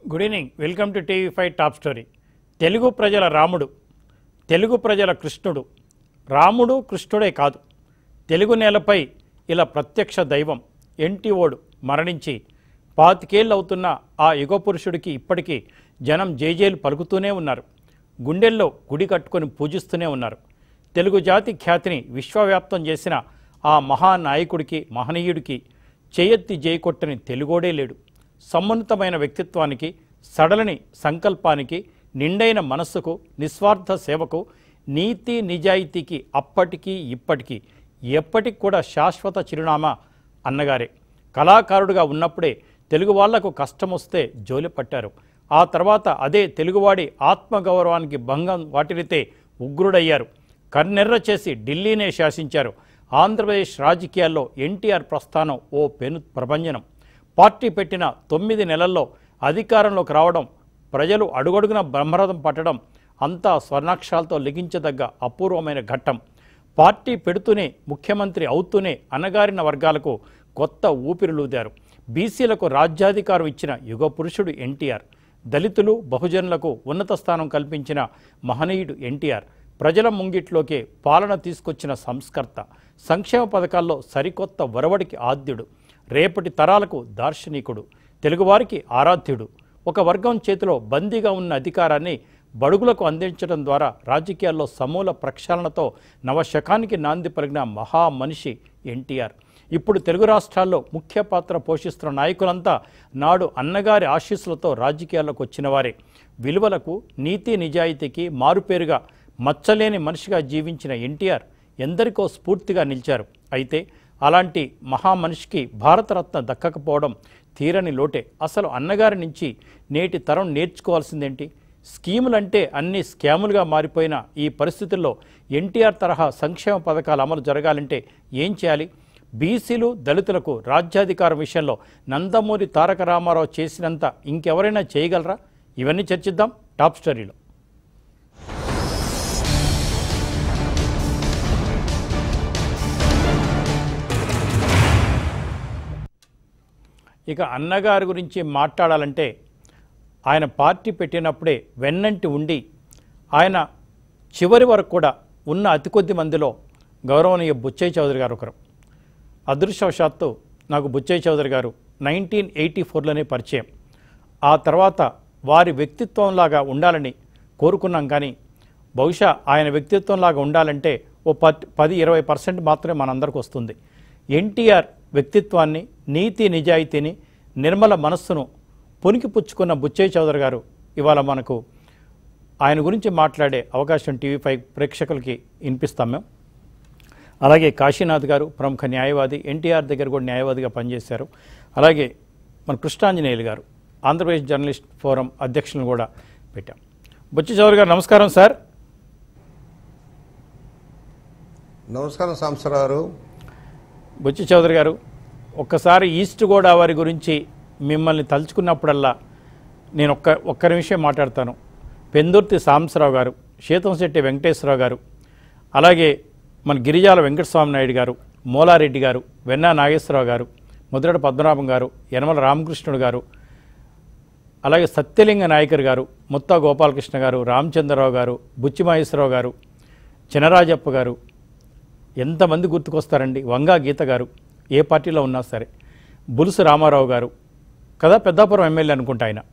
Good evening welcome to TV five top story Telugu ప్రజల రాముడు తెలుగు ప్రజల కృష్ణుడు రాముడు కృష్ణుడే కాదు తెలుగు నేలపై ఇలా ప్రత్యక్ష దైవం ఎన్టీఓడు మరణించి పాతికేళ్ళు అవుతున్న ఆ యుగ పురుషుడికి ఇప్పటికీ జనం జేజేలు పలుకుతూనే ఉన్నారు గుండెల్లో గుడి కట్టుకొని పూజిస్తూనే ఉన్నారు తెలుగు జాతి ఖ్యాతిని విశ్వవ్యాప్తం చేసిన ఆ మహానాయకుడికి మహనీయుడికి చేయెత్తి జయకొట్టని తెలుగోడే లేడు సమున్నతమైన వ్యక్తిత్వానికి సడలని సంకల్పానికి నిండైన మనస్సుకు నిస్వార్థ సేవకు నీతి నిజాయితీకి అప్పటికీ ఇప్పటికీ ఎప్పటికి కూడా శాశ్వత చిరునామా అన్నగారే కళాకారుడిగా ఉన్నప్పుడే తెలుగు వాళ్లకు కష్టం వస్తే జోలి పట్టారు ఆ తర్వాత అదే తెలుగువాడి ఆత్మగౌరవానికి భంగం వాటిల్లితే ఉగ్రుడయ్యారు కన్నెర్ర చేసి ఢిల్లీనే శాసించారు ఆంధ్రప్రదేశ్ రాజకీయాల్లో ఎన్టీఆర్ ప్రస్థానం ఓ పెను ప్రభంజనం పార్టీ పెట్టిన తొమ్మిది నెలల్లో అధికారంలోకి రావడం ప్రజలు అడుగడుగున బ్రహ్మరథం పట్టడం అంతా స్వర్ణాక్షరాలతో లిఖించదగ్గ అపూర్వమైన ఘట్టం పార్టీ పెడుతూనే ముఖ్యమంత్రి అవుతూనే అణగారిన వర్గాలకు కొత్త ఊపిరులూదారు బీసీలకు రాజ్యాధికారం ఇచ్చిన యుగ పురుషుడు ఎన్టీఆర్ దళితులు బహుజనులకు ఉన్నత స్థానం కల్పించిన మహనీయుడు ఎన్టీఆర్ ప్రజల ముంగిట్లోకే పాలన తీసుకొచ్చిన సంస్కర్త సంక్షేమ పథకాల్లో సరికొత్త వరవడికి ఆద్యుడు రేపటి తరాలకు దార్శనికుడు తెలుగువారికి ఆరాధ్యుడు ఒక వర్గం చేతిలో బందీగా ఉన్న అధికారాన్ని బడుగులకు అందించడం ద్వారా రాజకీయాల్లో సమూల ప్రక్షాళనతో నవశకానికి నాంది పలిగిన మహా మనిషి ఎన్టీఆర్ ఇప్పుడు తెలుగు రాష్ట్రాల్లో ముఖ్య పాత్ర పోషిస్తున్న నాయకులంతా నాడు అన్నగారి ఆశీస్సులతో రాజకీయాల్లోకి వచ్చిన వారే విలువలకు నీతి నిజాయితీకి మారుపేరుగా మచ్చలేని మనిషిగా జీవించిన ఎన్టీఆర్ ఎందరికో స్ఫూర్తిగా నిలిచారు అయితే అలాంటి మహామనిషికి భారతరత్న దక్కకపోవడం తీరని లోటే అసలు అన్నగారి నుంచి నేటి తరం నేర్చుకోవాల్సిందేంటి స్కీములంటే అన్ని స్కాములుగా మారిపోయిన ఈ పరిస్థితుల్లో ఎన్టీఆర్ తరహా సంక్షేమ పథకాలు అమలు జరగాలంటే ఏం చేయాలి బీసీలు దళితులకు రాజ్యాధికారం విషయంలో నందమూరి తారక రామారావు చేసినంత ఇంకెవరైనా చేయగలరా ఇవన్నీ చర్చిద్దాం టాప్ స్టోరీలో ఇక అన్నగారి గురించి మాట్లాడాలంటే ఆయన పార్టీ పెట్టినప్పుడే వెన్నంటి ఉండి ఆయన చివరి వరకు కూడా ఉన్న అతి కొద్ది మందిలో గౌరవనీయ బుచ్చయ్య చౌదరి గారు ఒకరు అదృష్టవశాత్తు నాకు బుచ్చయ్య చౌదరి గారు నైన్టీన్ ఎయిటీ ఫోర్లోనే పరిచయం ఆ తర్వాత వారి వ్యక్తిత్వంలాగా ఉండాలని కోరుకున్నాం కానీ బహుశా ఆయన వ్యక్తిత్వంలాగా ఉండాలంటే ఓ పది పది ఇరవై పర్సెంట్ మాత్రమే మనందరికి వస్తుంది ఎన్టీఆర్ వ్యక్తిత్వాన్ని నీతి నిజాయితీని నిర్మల మనస్సును పుణికిపుచ్చుకున్న బుచ్చయ్య చౌదరి గారు ఇవాళ మనకు ఆయన గురించి మాట్లాడే అవకాశం టీవీ ఫైవ్ ప్రేక్షకులకి వినిపిస్తాం మేము అలాగే కాశీనాథ్ గారు ప్రముఖ న్యాయవాది ఎన్టీఆర్ దగ్గర కూడా న్యాయవాదిగా పనిచేశారు అలాగే మన కృష్ణాంజనేయులు గారు ఆంధ్రప్రదేశ్ జర్నలిస్ట్ ఫోరం అధ్యక్షులను కూడా పెట్టాం బుచ్చి చౌదరి గారు నమస్కారం సార్ నమస్కారం సాంసరావు బుచ్చి చౌదరి గారు ఒక్కసారి ఈస్ట్ గోదావరి గురించి మిమ్మల్ని తలుచుకున్నప్పుడల్లా నేను ఒక్క ఒక్క నిమిషం మాట్లాడతాను పెందుర్తి సాంబశివరావు గారు శీతంశెట్టి వెంకటేశ్వరరావు గారు అలాగే మన గిరిజాల వెంకటస్వామి నాయుడు గారు మోలారెడ్డి గారు వెన్నా నాగేశ్వరరావు గారు ముద్రడ పద్మనాభం గారు యనమల రామకృష్ణుడు గారు అలాగే సత్యలింగ నాయకర్ గారు ముత్తా గోపాలకృష్ణ గారు రామచంద్రరావు గారు బుచ్చి మహేశ్వరరావు గారు చినరాజప్ప గారు ఎంతమంది గుర్తుకొస్తారండి వంగా గీత గారు ఏ పార్టీలో ఉన్నా సరే బులుసు రామారావు గారు కదా పెద్దాపురం ఎమ్మెల్యే అనుకుంటా ఆయన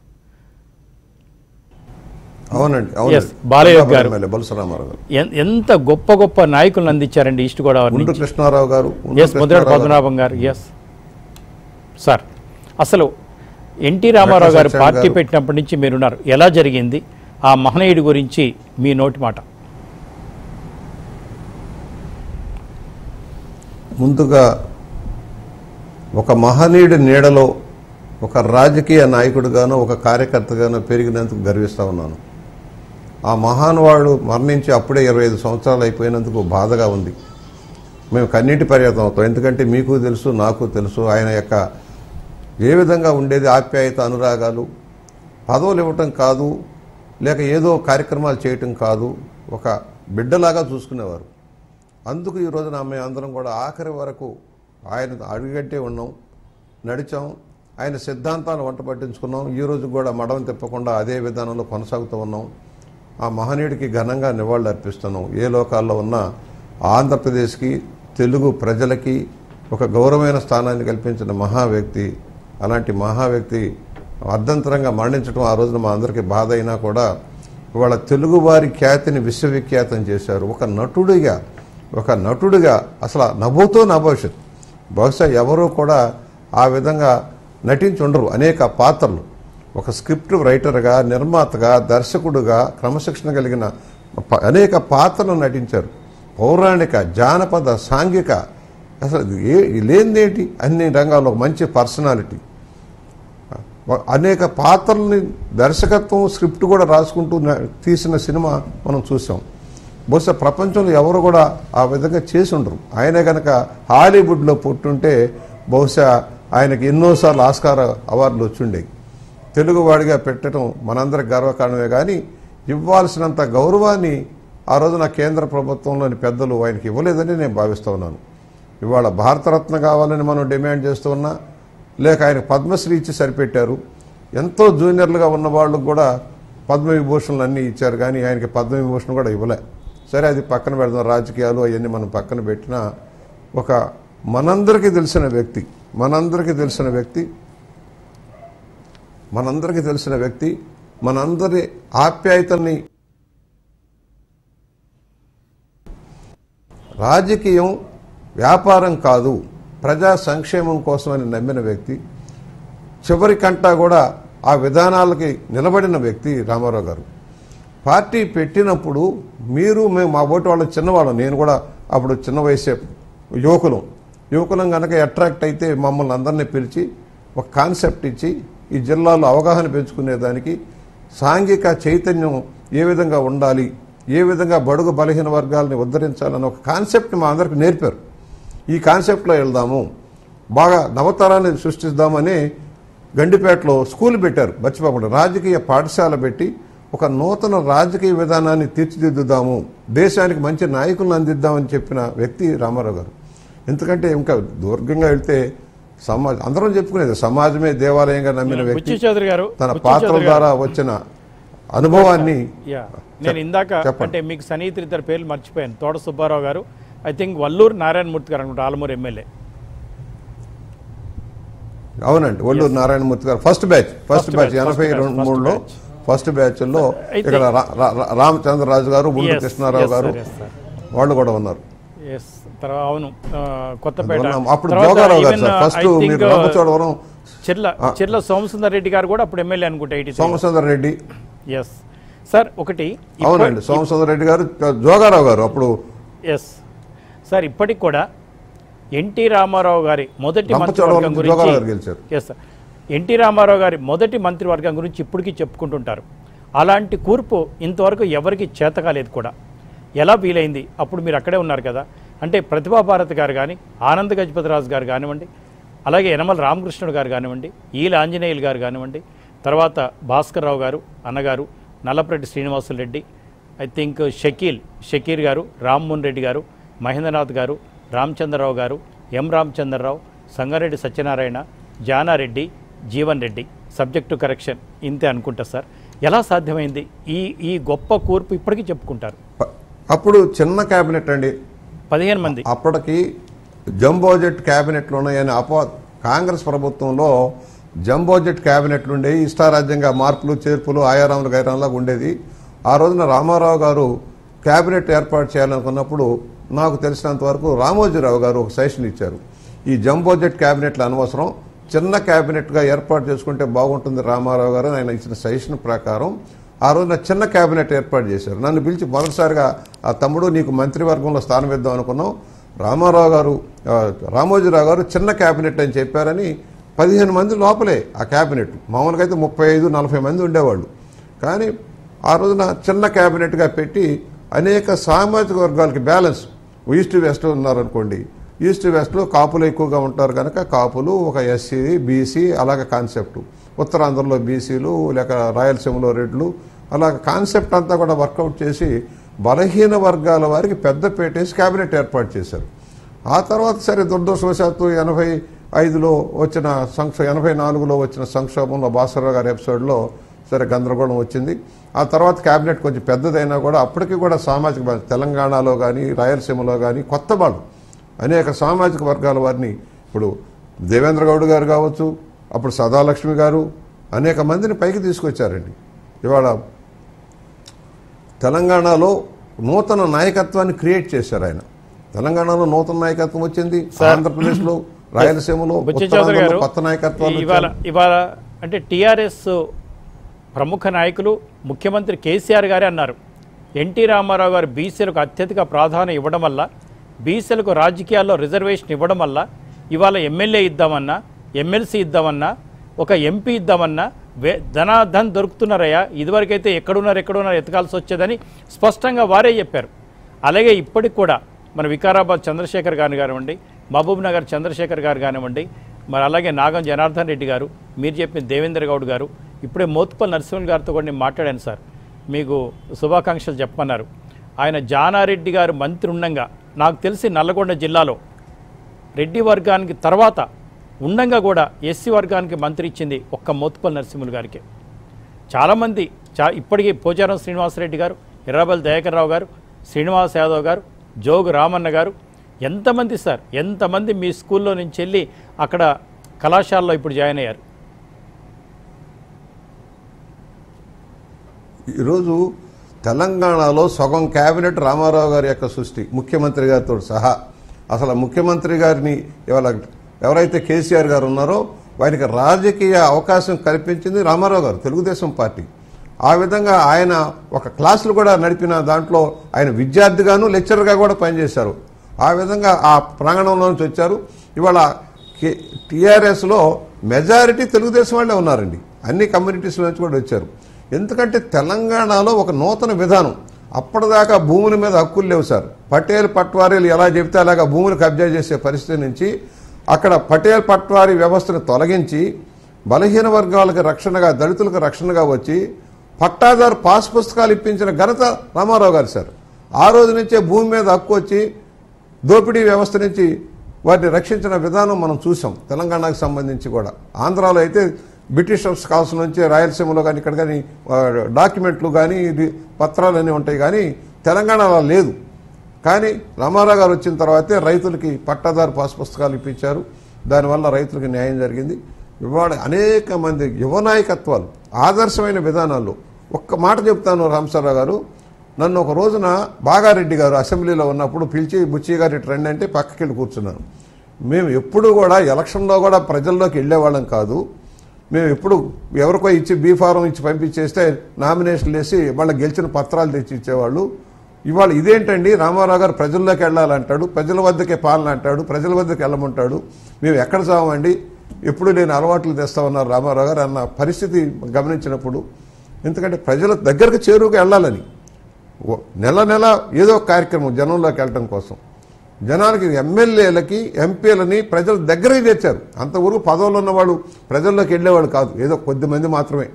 అవునండి Yes, బాలయ్య పెద్దాపురం గారు. ఎమ్మెల్యే బొలుసు రామారావు గారు ఎన్- ఎంత గొప్ప గొప్ప నాయకులను అందించారండి ఈస్ట్ గోదావరి ఉండ్రు నుంచి కృష్ణారావు గారు ఉండ్రు yes ముద్రడ Krishnarao garu. Padmanabham garu yes sir అసలు ఎన్టీ రామారావు గారు సత్యనారాయణ పార్టీ గారు. పెట్టినప్పటి నుంచి మీరున్నారు ఎలా జరిగింది ఆ మహనీయుడి గురించి మీ నోటి మాట ముందుగా ఒక మహనీయుడి నీడలో ఒక రాజకీయ నాయకుడిగాను ఒక కార్యకర్తగాను పెరిగినందుకు గర్విస్తూ ఉన్నాను ఆ మహానుభావుడు మరణించి అప్పుడే ఇరవై ఐదు సంవత్సరాలు అయిపోయినందుకు బాధగా ఉంది మేము కన్నీటి పర్యటన అవుతాం ఎందుకంటే మీకు తెలుసు నాకు తెలుసు ఆయన యొక్క ఏ విధంగా ఉండేది ఆప్యాయత అనురాగాలు పదవులు ఇవ్వటం కాదు లేక ఏదో కార్యక్రమాలు చేయటం కాదు ఒక బిడ్డలాగా చూసుకునేవారు అందుకు ఈ రోజున మేము అందరం కూడా ఆఖరి వరకు ఆయన అడుగట్టే ఉన్నాం నడిచాం ఆయన సిద్ధాంతాలు వంట పట్టించుకున్నాం ఈ రోజు కూడా మడవం తిప్పకుండా అదే విధానంలో కొనసాగుతూ ఉన్నాం ఆ మహనీయుడికి ఘనంగా నివాళులు అర్పిస్తున్నాం ఏ లోకాల్లో ఉన్నా ఆంధ్రప్రదేశ్కి తెలుగు ప్రజలకి ఒక గౌరవమైన స్థానాన్ని కల్పించిన మహా వ్యక్తి అలాంటి మహా వ్యక్తి అర్ధంతరంగా మరణించడం ఆ రోజున మా అందరికీ బాధ అయినా కూడా ఇవాళ తెలుగువారి ఖ్యాతిని విశ్వవిఖ్యాతం చేశారు ఒక నటుడిగా ఒక నటుడిగా అసలు నవ్వుతో నభవిష్యత్ బహుశా ఎవరూ కూడా ఆ విధంగా నటించి ఉండరు అనేక పాత్రలు ఒక స్క్రిప్ట్ రైటర్గా నిర్మాతగా దర్శకుడుగా క్రమశిక్షణ కలిగిన ప- అనేక పాత్రలు నటించారు పౌరాణిక జానపద సాంఘిక అసలు ఇది ఏ లేనిదేంటి అన్ని రంగాల్లో ఒక మంచి పర్సనాలిటీ అనేక పాత్రల్ని దర్శకత్వం స్క్రిప్ట్ కూడా రాసుకుంటూ న- తీసిన సినిమా మనం చూసాం బహుశా ప్రపంచంలో ఎవరు కూడా ఆ విధంగా చేసి ఉండరు ఆయన కనుక హాలీవుడ్లో పుట్టుంటే బహుశా ఆయనకి ఎన్నోసార్లు ఆస్కార్ అవార్డులు వచ్చిండేవి తెలుగువాడిగా పెట్టడం మనందరికి గర్వకారణమే కానీ ఇవ్వాల్సినంత గౌరవాన్ని ఆ రోజున కేంద్ర ప్రభుత్వంలోని పెద్దలు ఆయనకి ఇవ్వలేదని నేను భావిస్తూ ఉన్నాను ఇవాళ భారతరత్న కావాలని మనం డిమాండ్ చేస్తూ ఉన్నా లేక ఆయన పద్మశ్రీ ఇచ్చి సరిపెట్టారు ఎంతో జూనియర్లుగా ఉన్న వాళ్ళకు కూడా పద్మవిభూషణలు అన్నీ ఇచ్చారు కానీ ఆయనకి పద్మవిభూషణ్ కూడా ఇవ్వలే సరే అది పక్కన పెడదాం రాజకీయాలు అవన్నీ మనం పక్కన పెట్టినా ఒక మనందరికీ తెలిసిన వ్యక్తి మనందరికీ తెలిసిన వ్యక్తి మనందరికీ తెలిసిన వ్యక్తి మనందరి ఆప్యాయతల్ని రాజకీయం వ్యాపారం కాదు ప్రజా సంక్షేమం కోసమని నమ్మిన వ్యక్తి చివరి కంటా కూడా ఆ విధానాలకి నిలబడిన వ్యక్తి రామారావు గారు పార్టీ పెట్టినప్పుడు మీరు మేము మా ఓటు వాళ్ళు చిన్నవాళ్ళం నేను కూడా అప్పుడు చిన్న వయసే యువకులం యువకులం కనుక అట్రాక్ట్ అయితే మమ్మల్ని అందరినీ పిలిచి ఒక కాన్సెప్ట్ ఇచ్చి ఈ జిల్లాలో అవగాహన పెంచుకునేదానికి సాంఘిక చైతన్యం ఏ విధంగా ఉండాలి ఏ విధంగా బడుగు బలహీన వర్గాలని ఉద్ధరించాలని ఒక కాన్సెప్ట్ని మా అందరికి నేర్పారు ఈ కాన్సెప్ట్లో వెళ్దాము బాగా నవతరాన్ని సృష్టిద్దామని గండిపేటలో స్కూల్ పెట్టారు మర్చిపోకుండా రాజకీయ పాఠశాల పెట్టి ఒక నూతన రాజకీయ విధానాన్ని తీర్చిదిద్దుదాము దేశానికి మంచి నాయకులను అందిద్దామని చెప్పిన వ్యక్తి రామారావు గారు ఎందుకంటే ఇంకా దూర్ఘంగా వెళ్తే సమాజం అందరం చెప్పుకునేది సమాజమే దేవాలయంగా నమ్మిన వ్యక్తి బుచ్చి చౌదరి గారు తన బుచ్చి పాత్ర చౌదరి గారు. ద్వారా వచ్చిన అనుభవాన్ని యా నేను ఇందాక చెప్పండి. అంటే మీకు సన్నిహితులు ఇద్దరు పేర్లు మర్చిపోయాను తోట సుబ్బారావు గారు ఐ థింక్ వల్లూరు నారాయణమూర్తి గారు అనుకుంటా ఆలమూరు ఎమ్మెల్యే అవునండి Olluru Narayanamurthy garu first batch first First batch batch, ఎనభై first రెండు batch, మూడులో first ఫస్ట్ బ్యాచ్ లో అయితే- ఇక్కడ రా- రా- రా- రామచంద్రరాజు గారు గుండు Yes, కృష్ణారావు yes, గారు sir, yes, sir. వాళ్ళు కూడా ఉన్నారు ఎస్ తర్వాత అవును ఆ, కొత్తపేట అందువల్ల అప్పుడు తర్వాత Jogarao garu even, sir uh, first I think, మీరు uh, రంపచోడవరం చిర్ల చిర్ల సోమసుందర్ రెడ్డి గారు కూడా అప్పుడు ఎమ్మెల్యే అనుకుంటా eighty Somasundar Reddy yes sir ఒకటి అవునండి సోమసుందర్ రెడ్డి గారు జోగారావు గారు అప్పుడు ఎస్ సార్ ఇప్పటికి కూడా ఎన్టీ రామారావు గారి మొదటి రంపచోడవరం మంత్రివర్గం నుంచి జోగారావు గారు గురించి గెలిచారు ఎస్ సార్ ఎన్టీ రామారావు గారి మొదటి మంత్రివర్గం గురించి ఇప్పటికీ చెప్పుకుంటుంటారు అలాంటి కూర్పు ఇంతవరకు ఎవరికి చేత కాలేదు కూడా ఎలా వీలైంది అప్పుడు మీరు అక్కడే ఉన్నారు కదా అంటే ప్రతిభా భారత్ గారు కానీ ఆనంద్ గజపతిరాజు గారు కానివ్వండి అలాగే యనమల రామకృష్ణుడు గారు కానివ్వండి ఈల ఆంజనేయులు గారు కానివ్వండి తర్వాత భాస్కర్ రావు గారు అన్నగారు Nallapareddy Srinivasulu Reddy I think Shakeel Shakir garu Rammohan Reddy garu Mahendranath garu Ramachandrarao garu M Ramachandrarao Sangareddy Satyanarayana Janareddy Jeevan Reddy subject correction ఇంతే అనుకుంటా సార్ ఎలా సాధ్యమైంది ఈ ఈ గొప్ప కూర్పు ఇప్పటికీ చెప్పుకుంటారు ప- అప్పుడు చిన్న కేబినెట్ అండి పదిహేను మంది అప్పటికి జంబోజెట్ క్యాబినెట్లు ఉన్నాయని అపో కాంగ్రెస్ ప్రభుత్వంలో జంబోజెట్ క్యాబినెట్లు ఉండేవి ఇష్టారాజ్యంగా మార్పులు చేర్పులు ఆయారాములు గైరాంలాగా ఉండేది ఆ రోజున రామారావు గారు క్యాబినెట్ ఏర్పాటు చేయాలనుకున్నప్పుడు నాకు తెలిసినంత వరకు రామోజీరావు గారు ఒక సజెషన్ ఇచ్చారు ఈ జంబోజెట్ క్యాబినెట్లు అనవసరం చిన్న క్యాబినెట్గా ఏర్పాటు చేసుకుంటే బాగుంటుంది రామారావు గారు అని ఆయన ఇచ్చిన సజెషన్ ప్రకారం ఆ రోజున చిన్న క్యాబినెట్ ఏర్పాటు చేశారు నన్ను పిలిచి మొదటిసారిగా ఆ తమ్ముడు నీకు మంత్రివర్గంలో స్థానం ఇద్దాం అనుకున్నాం రామారావు గారు ఆ, రామోజీరావు గారు చిన్న క్యాబినెట్ అని చెప్పారని పదిహేను మంది లోపలే ఆ క్యాబినెట్ మామూలుగా అయితే ముప్పై ఐదు నలభై మంది ఉండేవాళ్ళు కానీ ఆ రోజున చిన్న క్యాబినెట్గా పెట్టి అనేక సామాజిక వర్గాలకి బ్యాలెన్స్ ఈస్ట్ వెస్ట్ ఉన్నారనుకోండి ఈస్ట్ వెస్ట్లో కాపులు ఎక్కువగా ఉంటారు కనుక కాపులు ఒక ఎస్సీ బీసీ అలాగే కాన్సెప్ట్ ఉత్తరాంధ్రలో బీసీలు లేక రాయలసీమలో రెడ్లు అలాగ కాన్సెప్ట్ అంతా కూడా వర్కౌట్ చేసి బలహీన వర్గాల వారికి పెద్ద పెట్టేసి క్యాబినెట్ ఏర్పాటు చేశారు ఆ తర్వాత సరే దురదృష్టవశాత్తు ఎనభై ఐదులో వచ్చిన సంక్షో ఎనభై నాలుగులో వచ్చిన సంక్షోభంలో భాస్కరరావు గారి ఎపిసోడ్లో సరే గందరగోళం వచ్చింది ఆ తర్వాత కేబినెట్ కొంచెం పెద్దదైనా కూడా అప్పటికి కూడా సామాజిక బా- తెలంగాణలో కానీ రాయలసీమలో కానీ కొత్త వాళ్ళు అనేక సామాజిక వర్గాల వారిని ఇప్పుడు దేవేంద్ర గౌడ్ గారు కావచ్చు అప్పుడు సదాలక్ష్మి గారు అనేక మందిని పైకి తీసుకొచ్చారండి ఇవాళ తెలంగాణలో నూతన నాయకత్వాన్ని క్రియేట్ చేశారు ఆయన తెలంగాణలో నూతన నాయకత్వం వచ్చింది ఆంధ్రప్రదేశ్లో రాయలసీమలో బుచ్చి చౌదరి ఉత్తరాంధ్రలో గారు కొత్త నాయకత్వాలు ఇవాళ ఇవాళ అంటే టీఆర్ఎస్ ప్రముఖ నాయకులు ముఖ్యమంత్రి కేసీఆర్ గారే అన్నారు ఎన్టీ రామారావు గారు బీసీలకు అత్యధిక ప్రాధాన్యం ఇవ్వడం వల్ల బీసీలకు రాజకీయాల్లో రిజర్వేషన్ ఇవ్వడం వల్ల ఇవాళ ఎమ్మెల్యే ఇద్దామన్నా ఎమ్మెల్సీ ఇద్దామన్నా ఒక ఎంపీ ఇద్దామన్నా వే ధనాధన్ దొరుకుతున్నారయ్యా ఇదివరకైతే ఎక్కడున్నారు ఎక్కడున్నారు ఎతకాల్సి వచ్చేదని స్పష్టంగా వారే చెప్పారు అలాగే ఇప్పటికి కూడా మన వికారాబాద్ చంద్రశేఖర్ గారు కానివ్వండి మహబూబ్ నగర్ చంద్రశేఖర్ గారు కానివ్వండి మరి అలాగే నాగం జనార్దన్ రెడ్డి గారు మీరు చెప్పిన దేవేంద్ర గౌడ్ గారు ఇప్పుడే మోత్పల్ నరసింహన్ గారితో కూడా నేను మాట్లాడాను సార్ మీకు శుభాకాంక్షలు చెప్పమన్నారు ఆయన జానారెడ్డి గారు మంత్రి ఉండంగా నాకు తెలిసి నల్లగొండ జిల్లాలో రెడ్డి వర్గానికి తర్వాత ఉండంగా కూడా ఎస్సీ వర్గానికి మంత్రి ఇచ్చింది ఒక్క మోత్పల్ నరసింహులు గారికి చాలామంది చా ఇప్పటికీ పోచారం శ్రీనివాసరెడ్డి గారు ఎర్రబల్ దయాకర్ రావు గారు శ్రీనివాస్ యాదవ్ గారు జోగు రామన్న గారు ఎంతమంది సార్ ఎంతమంది మీ స్కూల్లో నుంచి వెళ్ళి అక్కడ కళాశాలలో ఇప్పుడు జాయిన్ అయ్యారు ఈరోజు తెలంగాణలో సగం కేబినెట్ రామారావు గారి యొక్క సృష్టి ముఖ్యమంత్రి గారితో సహా అసలు ఆ ముఖ్యమంత్రి గారిని ఇవాళ ఎవరైతే కేసీఆర్ గారు ఉన్నారో వారికి రాజకీయ అవకాశం కల్పించింది రామారావు గారు తెలుగుదేశం పార్టీ ఆ విధంగా ఆయన ఒక క్లాసులు కూడా నడిపిన దాంట్లో ఆయన విద్యార్థిగాను లెక్చరర్గా కూడా పనిచేశారు ఆ విధంగా ఆ ప్రాంగణంలో నుంచి వచ్చారు ఇవాళ టీఆర్ఎస్లో మెజారిటీ తెలుగుదేశం వాళ్ళే ఉన్నారండి అన్ని కమ్యూనిటీస్ నుంచి కూడా వచ్చారు ఎందుకంటే తెలంగాణలో ఒక నూతన విధానం అప్పటిదాకా భూముల మీద హక్కులు లేవు సార్ పటేల్ పట్వారీలు ఎలా చెబితే అలాగా భూములు కబ్జా చేసే పరిస్థితి నుంచి అక్కడ పటేల్ పట్వారీ వ్యవస్థను తొలగించి బలహీన వర్గాలకు రక్షణగా దళితులకు రక్షణగా వచ్చి పట్టాదారు పాస్ పుస్తకాలు ఇప్పించిన ఘనత రామారావు గారు సార్ ఆ రోజు నుంచే భూమి మీద హక్కు వచ్చి దోపిడీ వ్యవస్థ నుంచి వాటిని రక్షించిన విధానం మనం చూసాం తెలంగాణకు సంబంధించి కూడా ఆంధ్రాలో అయితే బ్రిటిషర్స్ కాల్స్ నుంచి రాయలసీమలో కానీ ఇక్కడ కానీ ఆ, డాక్యుమెంట్లు కానీ ఇది పత్రాలు అన్నీ ఉంటాయి కానీ తెలంగాణలో లేదు కానీ రామారావు గారు వచ్చిన తర్వాతే రైతులకి పట్టాదారు పాస్ పుస్తకాలు ఇప్పించారు దానివల్ల రైతులకు న్యాయం జరిగింది ఇవాళ అనేక మంది యువ నాయకత్వాలు ఆదర్శమైన విధానాల్లో ఒక్క మాట చెప్తాను రామసారావు గారు నన్ను ఒక రోజున బాగారెడ్డి గారు అసెంబ్లీలో ఉన్నప్పుడు పిలిచి బుచ్చి గారి ట్రెండ్ అంటే పక్కకి వెళ్ళి కూర్చున్నాను మేము ఎప్పుడు కూడా ఎలక్షన్లో కూడా ప్రజల్లోకి వెళ్ళేవాళ్ళం కాదు మేము ఎప్పుడు ఎవరికో ఇచ్చి బీ ఫారం ఇచ్చి పంపించేస్తే నామినేషన్లు వేసి వాళ్ళ గెలిచిన పత్రాలు తెచ్చి ఇచ్చేవాళ్ళు ఇవాళ ఇదేంటండి రామారావు గారు ప్రజల్లోకి వెళ్ళాలంటాడు ప్రజల వద్దకే పాలన అంటాడు ప్రజల వద్దకు వెళ్ళమంటాడు మేము ఎక్కడ చామండి ఎప్పుడు నేను అలవాట్లు తెస్తా ఉన్నారు రామారావు గారు అన్న పరిస్థితి గమనించినప్పుడు ఎందుకంటే ప్రజల దగ్గరకు చేరువుగా వెళ్ళాలని ఓ- నెల నెల ఏదో ఒక కార్యక్రమం జనంలోకి వెళ్ళటం కోసం జనాలకి ఎమ్మెల్యేలకి ఎంపీలని ప్రజల దగ్గరికి తెచ్చారు అంతవరకు పదవులు ఉన్నవాళ్ళు ప్రజల్లోకి వెళ్ళేవాళ్ళు కాదు ఏదో కొద్ది మంది మాత్రమే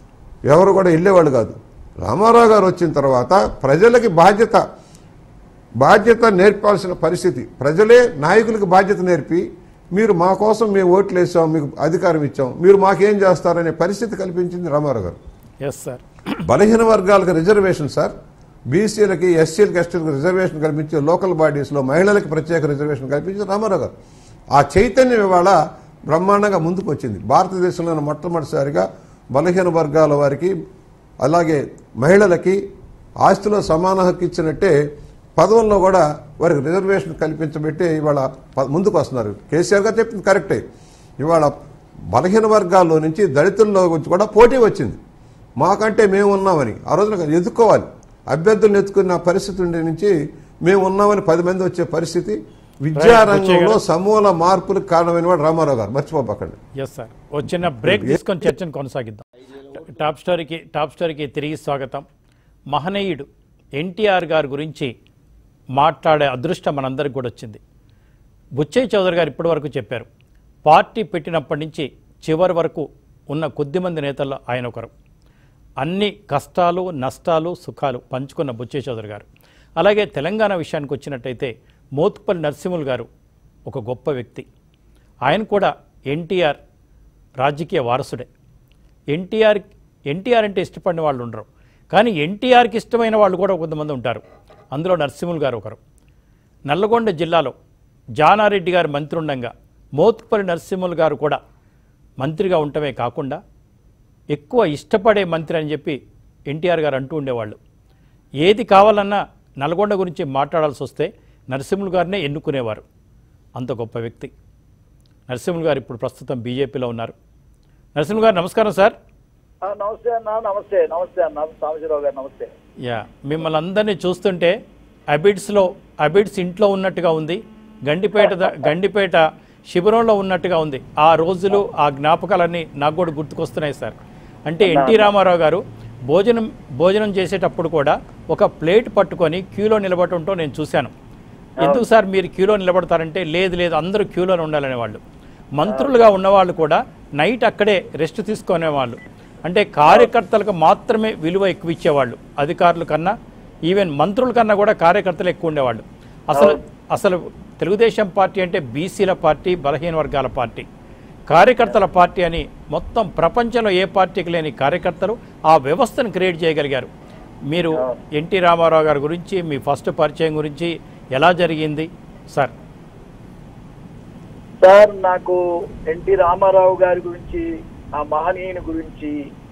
ఎవరు కూడా వెళ్ళేవాళ్ళు కాదు రామారావు గారు వచ్చిన తర్వాత ప్రజలకి బాధ్యత బాధ్యత నేర్పాల్సిన పరిస్థితి ప్రజలే నాయకులకు బాధ్యత నేర్పి మీరు మా కోసం మేము ఓట్లు వేసాం మీకు అధికారం ఇచ్చాం మీరు మాకేం చేస్తారనే పరిస్థితి కల్పించింది రామారావు గారు ఎస్ సార్ బలహీన వర్గాలకు రిజర్వేషన్ సార్ బీసీలకి ఎస్సీలకి ఎస్టీలకు రిజర్వేషన్ కల్పించి లోకల్ బాడీస్లో మహిళలకు ప్రత్యేక రిజర్వేషన్ కల్పించి రామారావు గారు ఆ చైతన్యం ఇవాళ బ్రహ్మాండంగా ముందుకు వచ్చింది భారతదేశంలో మొట్టమొదటిసారిగా బలహీన వర్గాల వారికి అలాగే మహిళలకి ఆస్తిలో సమాన హక్కు ఇచ్చినట్టే పదవుల్లో కూడా వారికి రిజర్వేషన్ కల్పించబెట్టి ఇవాళ ప- ముందుకు వస్తున్నారు కేసీఆర్ గారు చెప్పింది కరెక్టే ఇవాళ బలహీన వర్గాల్లో నుంచి దళితుల్లో నుంచి కూడా పోటీ వచ్చింది మాకంటే మేము ఉన్నామని ఆ రోజున ఎదుర్కోవాలి అభ్యర్థులను ఎత్తుకున్న పరిస్థితి ఉండే నుంచి మేము ఉన్నామని పది మంది వచ్చే పరిస్థితి విద్యారంగంలో సమూల మార్పులకు కారణమైన వాడు రామారావు గారు మర్చిపోపకండి ఎస్ సార్ వచ్చిన బ్రేక్ తీసుకొని చర్చను కొనసాగిద్దాం టాప్ స్టోరీకి టాప్ స్టోరీకి తిరిగి స్వాగతం మహనీయుడు ఎన్టీఆర్ గారి గురించి మాట్లాడే అదృష్టం మనందరికి కూడా వచ్చింది బుచ్చయ్య చౌదరి గారు ఇప్పటివరకు చెప్పారు పార్టీ పెట్టినప్పటి నుంచి చివరి వరకు ఉన్న కొద్దిమంది నేతల్లో ఆయన ఒకరు అన్ని కష్టాలు నష్టాలు సుఖాలు పంచుకున్న బుచ్చయ్య చౌదరి గారు అలాగే తెలంగాణ విషయానికి వచ్చినట్టయితే మోత్పల్లి నరసింహులు గారు ఒక గొప్ప వ్యక్తి ఆయన కూడా ఎన్టీఆర్ రాజకీయ వారసుడే ఎన్టీఆర్ ఎన్టీఆర్ అంటే ఇష్టపడిన వాళ్ళు ఉండరు కానీ ఎన్టీఆర్కి ఇష్టమైన వాళ్ళు కూడా కొంతమంది ఉంటారు అందులో నరసింహులు గారు ఒకరు నల్లగొండ జిల్లాలో జానారెడ్డి గారు మంత్రి ఉండగా మోత్పల్లి నరసింహులు గారు కూడా మంత్రిగా ఉండటమే కాకుండా ఎక్కువ ఇష్టపడే మంత్రి అని చెప్పి ఎన్టీఆర్ గారు అంటూ ఉండేవాళ్ళు ఏది కావాలన్నా నల్గొండ గురించి మాట్లాడాల్సి వస్తే నరసింహులు గారినే ఎన్నుకునేవారు అంత గొప్ప వ్యక్తి నరసింహులు గారు ఇప్పుడు ప్రస్తుతం బీజేపీలో ఉన్నారు నరసింహులు గారు నమస్కారం సార్ ఆ, నమస్తే అన్న నమస్తే నమస్తే అన్న సాంబశివరావు గారు నమస్తే యా మిమ్మల్ని అందరినీ చూస్తుంటే అబిడ్స్లో అబిడ్స్ ఇంట్లో ఉన్నట్టుగా ఉంది గండిపేట ద- గండిపేట శిబిరంలో ఉన్నట్టుగా ఉంది ఆ రోజులు ఆ జ్ఞాపకాలన్నీ నాకు కూడా గుర్తుకొస్తున్నాయి సార్ అంటే ఎన్టీ రామారావు గారు భోజనం భోజనం చేసేటప్పుడు కూడా ఒక ప్లేట్ పట్టుకొని క్యూలో నిలబడటంతో నేను చూశాను ఎందుకు సార్ మీరు క్యూలో నిలబడతారంటే లేదు లేదు అందరూ క్యూలోనే ఉండాలనేవాళ్ళు మంత్రులుగా ఉన్నవాళ్ళు కూడా నైట్ అక్కడే రెస్ట్ తీసుకునేవాళ్ళు అంటే కార్యకర్తలకు మాత్రమే విలువ ఎక్కువ ఇచ్చేవాళ్ళు అధికారుల కన్నా ఈవెన్ మంత్రుల కన్నా కూడా కార్యకర్తలు ఎక్కువ ఉండేవాళ్ళు అసలు అసలు తెలుగుదేశం పార్టీ అంటే బీసీల పార్టీ బలహీన వర్గాల పార్టీ కార్యకర్తల పార్టీ అని మొత్తం ప్రపంచంలో ఏ పార్టీకి లేని కార్యకర్తలు ఆ వ్యవస్థను క్రియేట్ చేయగలిగారు మీరు ఎన్టీ రామారావు గారి గురించి మీ ఫస్ట్ పరిచయం గురించి ఎలా జరిగింది సార్ సార్ నాకు ఎన్టీ రామారావు గారి గురించి ఆ మహనీయుని గురించి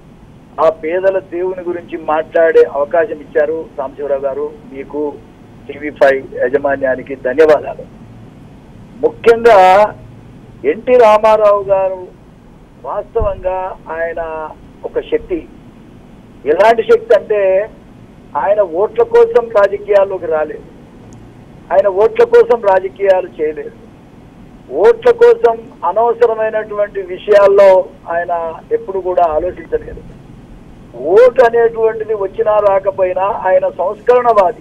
ఆ పేదల దేవుని గురించి మాట్లాడే అవకాశం ఇచ్చారు సాంబశివరావు గారు మీకు టీవీ ఫైవ్ యాజమాన్యానికి ధన్యవాదాలు ముఖ్యంగా ఎన్టీ రామారావు గారు వాస్తవంగా ఆయన ఒక శక్తి ఎలాంటి శక్తి అంటే ఆయన ఓట్ల కోసం రాజకీయాల్లోకి రాలేదు ఆయన ఓట్ల కోసం రాజకీయాలు చేయలేదు ఓట్ల కోసం అనవసరమైనటువంటి విషయాల్లో ఆయన ఎప్పుడు కూడా ఆలోచించలేదు ఓటు అనేటువంటిది వచ్చినా రాకపోయినా ఆయన సంస్కరణవాది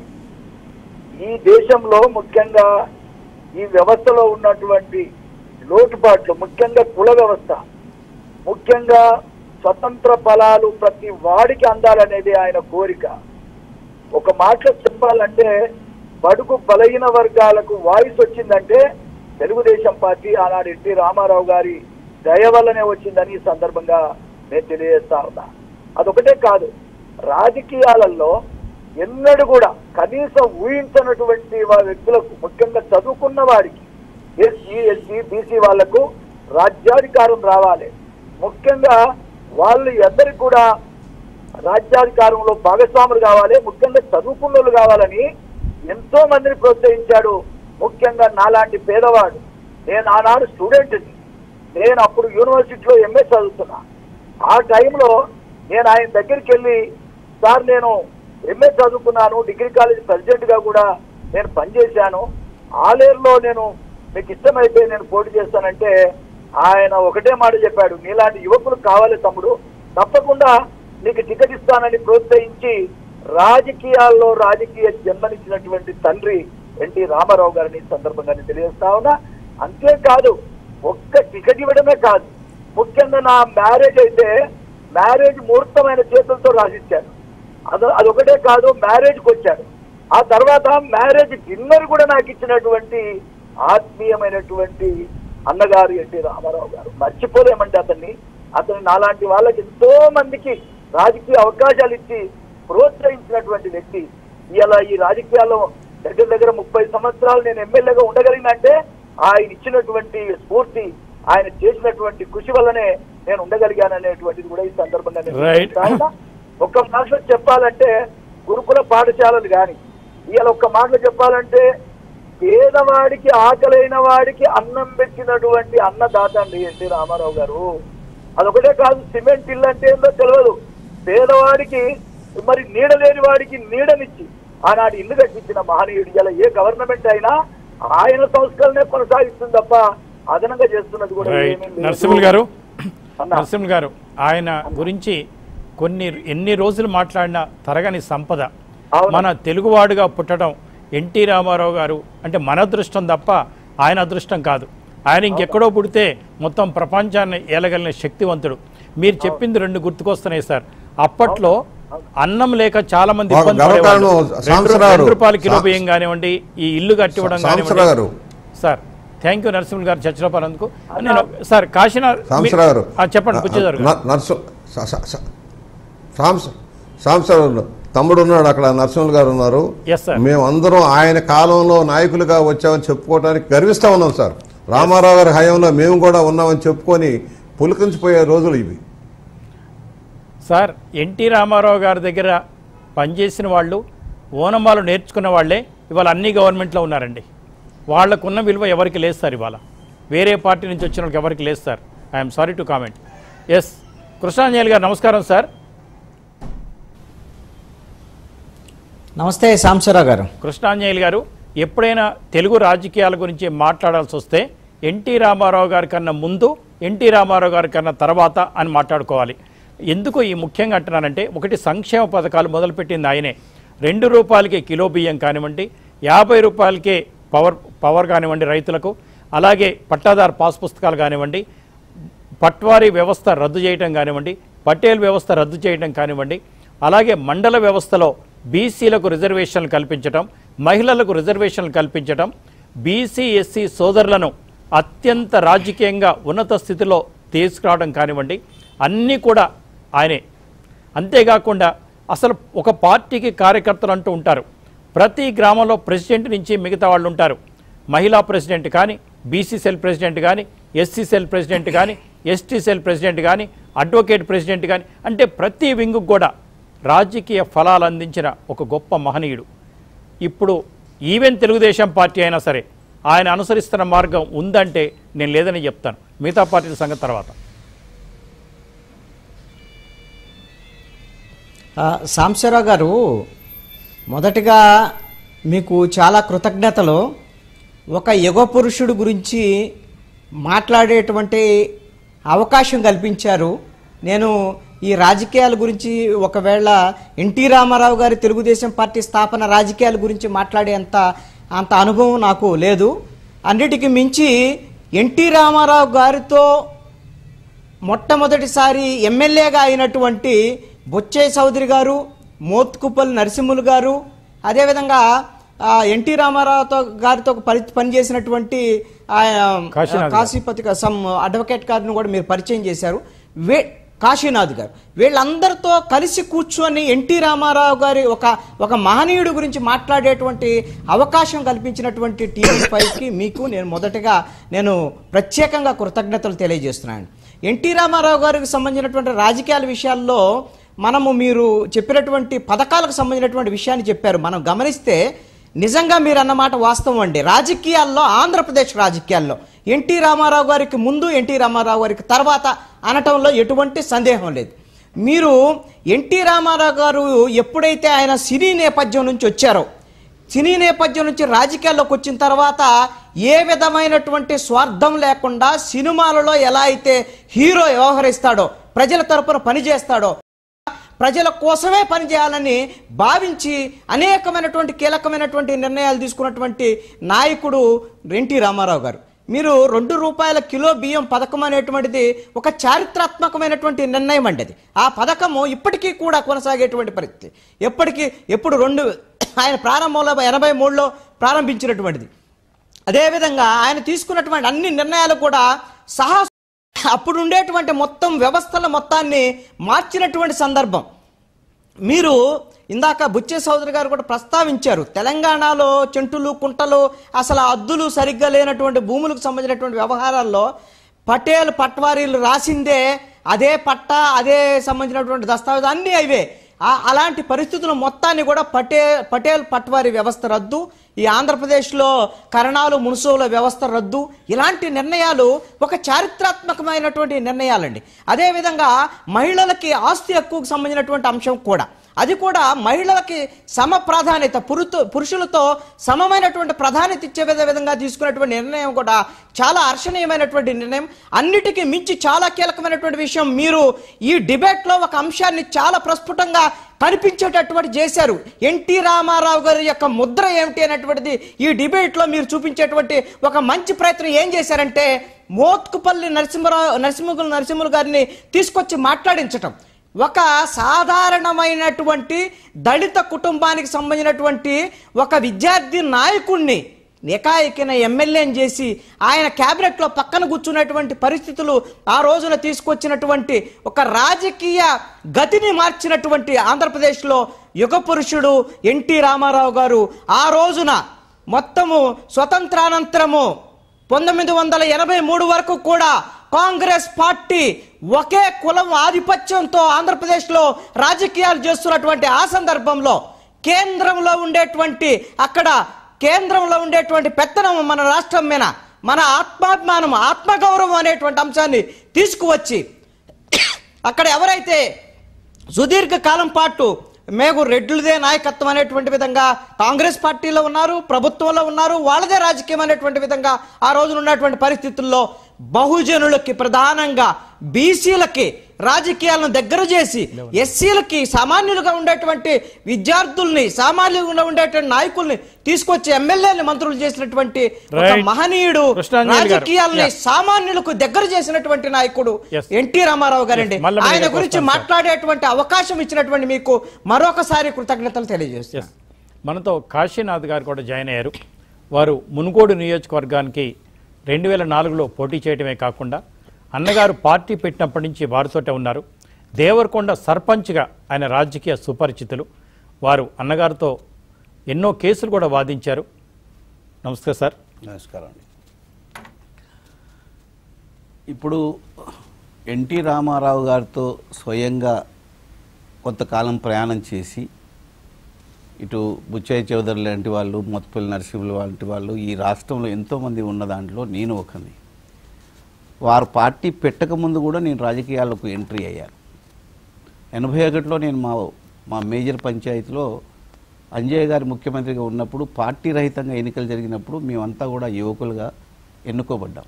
ఈ దేశంలో ముఖ్యంగా ఈ వ్యవస్థలో ఉన్నటువంటి లోటుపాట్లు ముఖ్యంగా కుల వ్యవస్థ ముఖ్యంగా స్వతంత్ర ఫలాలు ప్రతి వాడికి అందాలనేది ఆయన కోరిక ఒక మాటలో చెప్పాలంటే బడుగు బలహీన వర్గాలకు వాయిస్ వచ్చిందంటే తెలుగుదేశం పార్టీ ఆనాడు ఎన్టీ రామారావు గారి దయ వల్లనే వచ్చిందని ఈ సందర్భంగా నేను తెలియజేస్తా ఉన్నా అదొకటే కాదు రాజకీయాలలో ఎన్నడూ కూడా కనీసం ఊహించినటువంటి వా వ్యక్తులకు ముఖ్యంగా చదువుకున్న వారికి ఎస్సీ ఎస్సీ బీసీ వాళ్లకు రాజ్యాధికారం రావాలి ముఖ్యంగా వాళ్ళు అందరికి కూడా రాజ్యాధికారంలో భాగస్వాములు కావాలి ముఖ్యంగా చదువుకున్న వాళ్ళు కావాలని ఎంతో మందిని ప్రోత్సహించాడు ముఖ్యంగా నాలాంటి పేదవాడు నేను ఆనాడు స్టూడెంట్ని నేను అప్పుడు యూనివర్సిటీలో ఎంఏ చదువుతున్నా ఆ టైంలో నేను ఆయన దగ్గరికి వెళ్ళి సార్ నేను ఎంఏ చదువుకున్నాను డిగ్రీ కాలేజ్ ప్రెసిడెంట్గా కూడా నేను పనిచేశాను ఆలేరులో నేను మీకు ఇష్టమైతే నేను పోటీ చేస్తానంటే ఆయన ఒకటే మాట చెప్పాడు నీలాంటి యువకులు కావాలి తమ్ముడు తప్పకుండా నీకు టికెట్ ఇస్తానని ప్రోత్సహించి రాజకీయాల్లో రాజకీయ జన్మనిచ్చినటువంటి తండ్రి ఎన్టీ రామారావు గారిని ఈ సందర్భంగా నేను తెలియజేస్తా ఉన్నా అంతేకాదు ఒక్క టికెట్ ఇవ్వడమే కాదు ముఖ్యంగా నా మ్యారేజ్ అయితే మ్యారేజ్ ముహూర్తమైన చేతులతో రాసిచ్చారు అదో అదొకటే కాదు మ్యారేజ్కి వచ్చారు ఆ తర్వాత మ్యారేజ్ డిన్నర్ కూడా నాకు ఇచ్చినటువంటి ఆత్మీయమైనటువంటి అన్నగారు ఎన్టీ రామారావు గారు మర్చిపోలేమంటే అతన్ని అతను నాలాంటి వాళ్ళకి ఎంతో మందికి రాజకీయ అవకాశాలు ఇచ్చి ప్రోత్సహించినటువంటి వ్యక్తి ఇలా ఈ రాజకీయాల్లో దగ్గర దగ్గర ముప్పై సంవత్సరాలు నేను ఎమ్మెల్యేగా ఉండగలిగినంటే ఆయన ఇచ్చినటువంటి స్ఫూర్తి ఆయన చేసినటువంటి కృషి వల్లనే నేను ఉండగలిగాననేటువంటిది కూడా ఈ సందర్భంగా నేను Right. చెప్తా ఉన్నా. ఒక్క మాటలో చెప్పాలంటే గురుకుల పాఠశాలలు కానీ ఇవాళ ఒక్క మాటలో చెప్పాలంటే పేదవాడికి ఆకలైన వాడికి అన్నం పెట్టినటువంటి అన్నదాత అండి ఎన్టీ రామారావు గారు అదొకటే కాదు సిమెంట్ ఇల్లు అంటే ఏందో తెలియదు పేదవాడికి మరి నీడ లేని వాడికి నీడనిచ్చి ఆనాడు ఇల్లు కట్టించిన మహనీయుడు ఇలా ఏ గవర్నమెంట్ అయినా ఆయన సంస్కరణే కొనసాగిస్తుంది తప్ప అదనంగా చేస్తున్నది కూడా రైట్ ఏమీ లేదు. నరసింహులు గారు అన్న. నరసింహులు గారు ఆయన గురించి కొన్ని ఎన్ని రోజులు మాట్లాడినా తరగని సంపద అవును. మన తెలుగువాడుగా పుట్టడం ఎన్టీ రామారావు గారు అంటే మన అదృష్టం తప్ప ఆయన అదృష్టం కాదు ఆయన ఇంకెక్కడో పుడితే మొత్తం ప్రపంచాన్ని ఏలగలిగిన శక్తివంతుడు మీరు చెప్పింది రెండు గుర్తుకొస్తున్నాయి సార్ అప్పట్లో అన్నం లేక చాలా మంది ఒక ఇబ్బంది గర్వకారణం పడేవాళ్ళు. రెండు సాంబశివరావు రెండు రూపాయల కిలో సా- బియ్యం కానివ్వండి ఈ ఇల్లు కట్టివ్వడం సాంబశివరావు కానివ్వండి గారు సార్ థ్యాంక్ యూ నరసింహులు గారు చర్చలో పాల్గొన్నందుకు నేను సార్ కాశీనాథ్ మీ- సాంబశివరావు గారు ఆ, చెప్పండి బుచ్చిదారు గారు న- నర్సు స- స- స- సాంబ సాంబశివరావు తమ్ముడు ఉన్నాడు అక్కడ నరసింహులు గారు ఉన్నారు Yes, sir. మేము అందరం ఆయన కాలంలో నాయకులుగా వచ్చామని చెప్పుకోవడానికి గర్విస్తా ఉన్నాం సార్ రామారావు గారి హయాంలో మేము కూడా ఉన్నామని చెప్పుకొని పులికించిపోయే రోజులు ఇవి సార్ ఎన్టీ రామారావు గారి దగ్గర పనిచేసిన వాళ్ళు ఓనమాలు నేర్చుకున్న వాళ్ళే ఇవాళ అన్ని గవర్నమెంట్లో ఉన్నారండి వాళ్ళకున్న విలువ ఎవరికి లేదు సార్ ఇవాళ వేరే పార్టీ నుంచి వచ్చిన వాళ్ళకి ఎవరికి లేదు sir I'm sorry to comment yes Krishnanjali garu నమస్కారం సార్ నమస్తే సాంబశివరావు గారు కృష్ణాంజలి గారు ఎప్పుడైనా తెలుగు రాజకీయాల గురించి మాట్లాడాల్సి వస్తే ఎన్టీ రామారావు గారి కన్నా ముందు ఎన్టీ రామారావు గారి కన్నా తర్వాత అని మాట్లాడుకోవాలి ఎందుకు ఈ ముఖ్యంగా అంటున్నానంటే ఒకటి సంక్షేమ పథకాలు మొదలుపెట్టింది ఆయనే రెండు రూపాయలకే కిలో బియ్యం కానివ్వండి యాభై రూపాయలకే పవర్ పవర్ కానివ్వండి రైతులకు అలాగే పట్టాదారు పాస్ పుస్తకాలు కానివ్వండి పట్వారీ వ్యవస్థ రద్దు చేయటం కానివ్వండి పటేల్ వ్యవస్థ రద్దు చేయటం కానివ్వండి అలాగే మండల వ్యవస్థలో బీసీలకు రిజర్వేషన్లు కల్పించటం మహిళలకు రిజర్వేషన్లు కల్పించటం బీసీ ఎస్సీ సోదరులను అత్యంత రాజకీయంగా ఉన్నత స్థితిలో తీసుకురావడం కానివ్వండి అన్నీ కూడా ఆయనే అంతేకాకుండా అసలు ఒక పార్టీకి కార్యకర్తలు అంటూ ఉంటారు ప్రతి గ్రామంలో ప్రెసిడెంట్ నుంచి మిగతా వాళ్ళు ఉంటారు మహిళా ప్రెసిడెంట్ కానీ బీసీ సెల్ ప్రెసిడెంట్ కానీ ఎస్సీ సెల్ ప్రెసిడెంట్ కానీ ఎస్టీ సెల్ ప్రెసిడెంట్ కానీ అడ్వకేట్ ప్రెసిడెంట్ కానీ అంటే ప్రతి వింగు కూడా రాజకీయ ఫలాలు అందించిన ఒక గొప్ప మహనీయుడు ఇప్పుడు ఈవెన్ తెలుగుదేశం పార్టీ అయినా సరే ఆయన అనుసరిస్తున్న మార్గం ఉందంటే నేను లేదని చెప్తాను మిగతా పార్టీల సంగతి తర్వాత ఆ, సాంబశివరావు గారు మొదటగా మీకు చాలా కృతజ్ఞతలు ఒక యుగ పురుషుడు గురించి మాట్లాడేటువంటి అవకాశం కల్పించారు నేను ఈ రాజకీయాల గురించి ఒకవేళ ఎన్టీ రామారావు గారి తెలుగుదేశం పార్టీ స్థాపన రాజకీయాల గురించి మాట్లాడేంత అంత అనుభవం నాకు లేదు అన్నిటికీ మించి ఎన్టీ రామారావు గారితో మొట్టమొదటిసారి ఎమ్మెల్యేగా అయినటువంటి బొచ్చే చౌదరి గారు మోత్కుపల్ నరసింహులు గారు అదేవిధంగా ఆ, ఎన్టీ రామారావుతో గారితో పని పనిచేసినటువంటి ఆ, కాశీనాథ్ గారు. కాశీపతి గా- సమ్ అడ్వకేట్ గారిని కూడా మీరు పరిచయం చేశారు వే కాశీనాథ్ గారు వీళ్ళందరితో కలిసి కూర్చొని ఎన్టీ రామారావు గారి ఒక ఒక మహనీయుడి గురించి మాట్లాడేటువంటి అవకాశం కల్పించినటువంటి టీవీ ఫైవ్కి మీకు నేను మొదటగా నేను ప్రత్యేకంగా కృతజ్ఞతలు తెలియజేస్తున్నాను ఎన్టీ రామారావు గారికి సంబంధించినటువంటి రాజకీయాల విషయాల్లో మనము మీరు చెప్పినటువంటి పథకాలకు సంబంధించినటువంటి విషయాన్ని చెప్పారు మనం గమనిస్తే నిజంగా మీరు అన్నమాట వాస్తవం అండి రాజకీయాల్లో ఆంధ్రప్రదేశ్ రాజకీయాల్లో ఎన్టీ రామారావు గారికి ముందు ఎన్టీ రామారావు గారికి తర్వాత అనటంలో ఎటువంటి సందేహం లేదు మీరు ఎన్టీ రామారావు గారు ఎప్పుడైతే ఆయన సినీ నేపథ్యం నుంచి వచ్చారో సినీ నేపథ్యం నుంచి రాజకీయాల్లోకి వచ్చిన తర్వాత ఏ విధమైనటువంటి స్వార్థం లేకుండా సినిమాలలో ఎలా అయితే హీరో వ్యవహరిస్తాడో ప్రజల తరపున పనిచేస్తాడో ప్రజల కోసమే పనిచేయాలని భావించి అనేకమైనటువంటి కీలకమైనటువంటి నిర్ణయాలు తీసుకున్నటువంటి నాయకుడు ఎన్టీ రామారావు గారు మీరు రెండు రూపాయల కిలో బియ్యం పథకం అనేటువంటిది ఒక చారిత్రాత్మకమైనటువంటి నిర్ణయం అండి అది ఆ పథకము ఇప్పటికీ కూడా కొనసాగేటువంటి పరిస్థితి ఎప్పటికీ ఎప్పుడు రెండు ఆయన ప్రారంభంలో ఎనభై మూడులో ప్రారంభించినటువంటిది అదేవిధంగా ఆయన తీసుకున్నటువంటి అన్ని నిర్ణయాలు కూడా సహా అప్పుడు ఉండేటువంటి మొత్తం వ్యవస్థల మొత్తాన్ని మార్చినటువంటి సందర్భం మీరు ఇందాక బుచ్చే సోదరి గారు కూడా ప్రస్తావించారు తెలంగాణలో చెంటులు కుంటలు అసలు ఆ అద్దులు సరిగ్గా లేనటువంటి భూములకు సంబంధించినటువంటి వ్యవహారాల్లో పటేల్ పట్వారీలు రాసిందే అదే పట్ట అదే సంబంధించినటువంటి దస్తావేజ్ అన్నీ అవే ఆ- అలాంటి పరిస్థితుల మొత్తాన్ని కూడా పటే పటేల్ పట్వారీ వ్యవస్థ రద్దు ఈ ఆంధ్రప్రదేశ్లో కరణాలు మున్సోల వ్యవస్థ రద్దు ఇలాంటి నిర్ణయాలు ఒక చారిత్రాత్మకమైనటువంటి నిర్ణయాలండి అదేవిధంగా మహిళలకి ఆస్తి హక్కుకు సంబంధించినటువంటి అంశం కూడా అది కూడా మహిళలకి సమ ప్రాధాన్యత పురుతో పురుషులతో సమమైనటువంటి ప్రాధాన్యత ఇచ్చే విధ- విధంగా తీసుకున్నటువంటి నిర్ణయం కూడా చాలా హర్షణీయమైనటువంటి నిర్ణయం అన్నిటికీ మించి చాలా కీలకమైనటువంటి విషయం మీరు ఈ డిబేట్లో ఒక అంశాన్ని చాలా ప్రస్ఫుటంగా కనిపించేటటువంటి చేశారు ఎన్టీ రామారావు గారి యొక్క ముద్ర ఏమిటి అనేటువంటిది ఈ డిబేట్లో మీరు చూపించేటువంటి ఒక మంచి ప్రయత్నం ఏం చేశారంటే మోత్కుపల్లి నరసింహరావు నరసింహులు నరసింహులు గారిని తీసుకొచ్చి మాట్లాడించటం ఒక సాధారణమైనటువంటి దళిత కుటుంబానికి సంబంధించినటువంటి ఒక విద్యార్థి నాయకుణ్ణి ఏకాఏకిన ఎమ్మెల్యేని చేసి ఆయన క్యాబినెట్లో పక్కన కూర్చున్నటువంటి పరిస్థితులు ఆ రోజున తీసుకొచ్చినటువంటి ఒక రాజకీయ గతిని మార్చినటువంటి ఆంధ్రప్రదేశ్లో యుగ పురుషుడు ఎన్టీ రామారావు గారు ఆ రోజున మొత్తము స్వతంత్రానంతరము పంతొమ్మిది వందల ఎనభై మూడు వరకు కూడా కాంగ్రెస్ పార్టీ ఒకే కులం ఆధిపత్యంతో ఆంధ్రప్రదేశ్లో రాజకీయాలు చేస్తున్నటువంటి ఆ సందర్భంలో కేంద్రంలో ఉండేటువంటి అక్కడ కేంద్రంలో ఉండేటువంటి పెత్తనం మన రాష్ట్రం మీద మన ఆత్మాభిమానం ఆత్మగౌరవం అనేటువంటి అంశాన్ని తీసుకువచ్చి అక్కడ ఎవరైతే సుదీర్ఘ కాలం పాటు మేము రెడ్లుదే నాయకత్వం అనేటువంటి విధంగా కాంగ్రెస్ పార్టీలో ఉన్నారు ప్రభుత్వంలో ఉన్నారు వాళ్ళదే రాజకీయం అనేటువంటి విధంగా ఆ రోజున ఉన్నటువంటి పరిస్థితుల్లో బహుజనులకి ప్రధానంగా బీసీలకి రాజకీయాలను దగ్గర చేసి ఎస్సీలకి సామాన్యులుగా ఉండేటువంటి విద్యార్థుల్ని సామాన్యులుగా ఉండేటువంటి నాయకుల్ని తీసుకొచ్చి ఎమ్మెల్యేని మంత్రులు చేసినటువంటి ఒక Right. మహనీయుడు కృష్ణాంజలి గారు. రాజకీయాల్ని Yeah. సామాన్యులకు దగ్గర చేసినటువంటి నాయకుడు Yes. ఎన్టీ రామారావు గారండి Yes, మళ్ళా మీ ఆయన దగ్గరకు గురించి వస్తాను, సార్. మాట్లాడేటువంటి అవకాశం ఇచ్చినటువంటి మీకు మరొకసారి కృతజ్ఞతలు తెలియజేస్తాను ఎస్ మనతో కాశీనాథ్ గారు కూడా జాయిన్ అయ్యారు వారు మునుగోడు నియోజకవర్గానికి రెండు వేల నాలుగులో పోటీ చేయడమే కాకుండా అన్నగారు పార్టీ పెట్టినప్పటి నుంచి వారితోటే ఉన్నారు దేవరకొండ సర్పంచ్గా ఆయన రాజకీయ సుపరిచితులు వారు అన్నగారితో ఎన్నో కేసులు కూడా వాదించారు నమస్తే సార్ నమస్కారం అండి ఇప్పుడు ఎన్టీ రామారావు గారితో స్వయంగా కొంతకాలం ప్రయాణం చేసి ఇటు బుచ్చయ్య చౌదరి లాంటి వాళ్ళు మొత్తపల్లి నరసింహులు లాంటి వాళ్ళు ఈ రాష్ట్రంలో ఎంతోమంది ఉన్న దాంట్లో నేను ఒకని వారు పార్టీ పెట్టకముందు కూడా నేను రాజకీయాలకు ఎంట్రీ అయ్యాను ఎనభై ఒకటిలో నేను మా మా మేజర్ పంచాయతీలో అంజయ్య గారు ముఖ్యమంత్రిగా ఉన్నప్పుడు పార్టీ రహితంగా ఎన్నికలు జరిగినప్పుడు మేమంతా కూడా యువకులుగా ఎన్నుకోబడ్డాం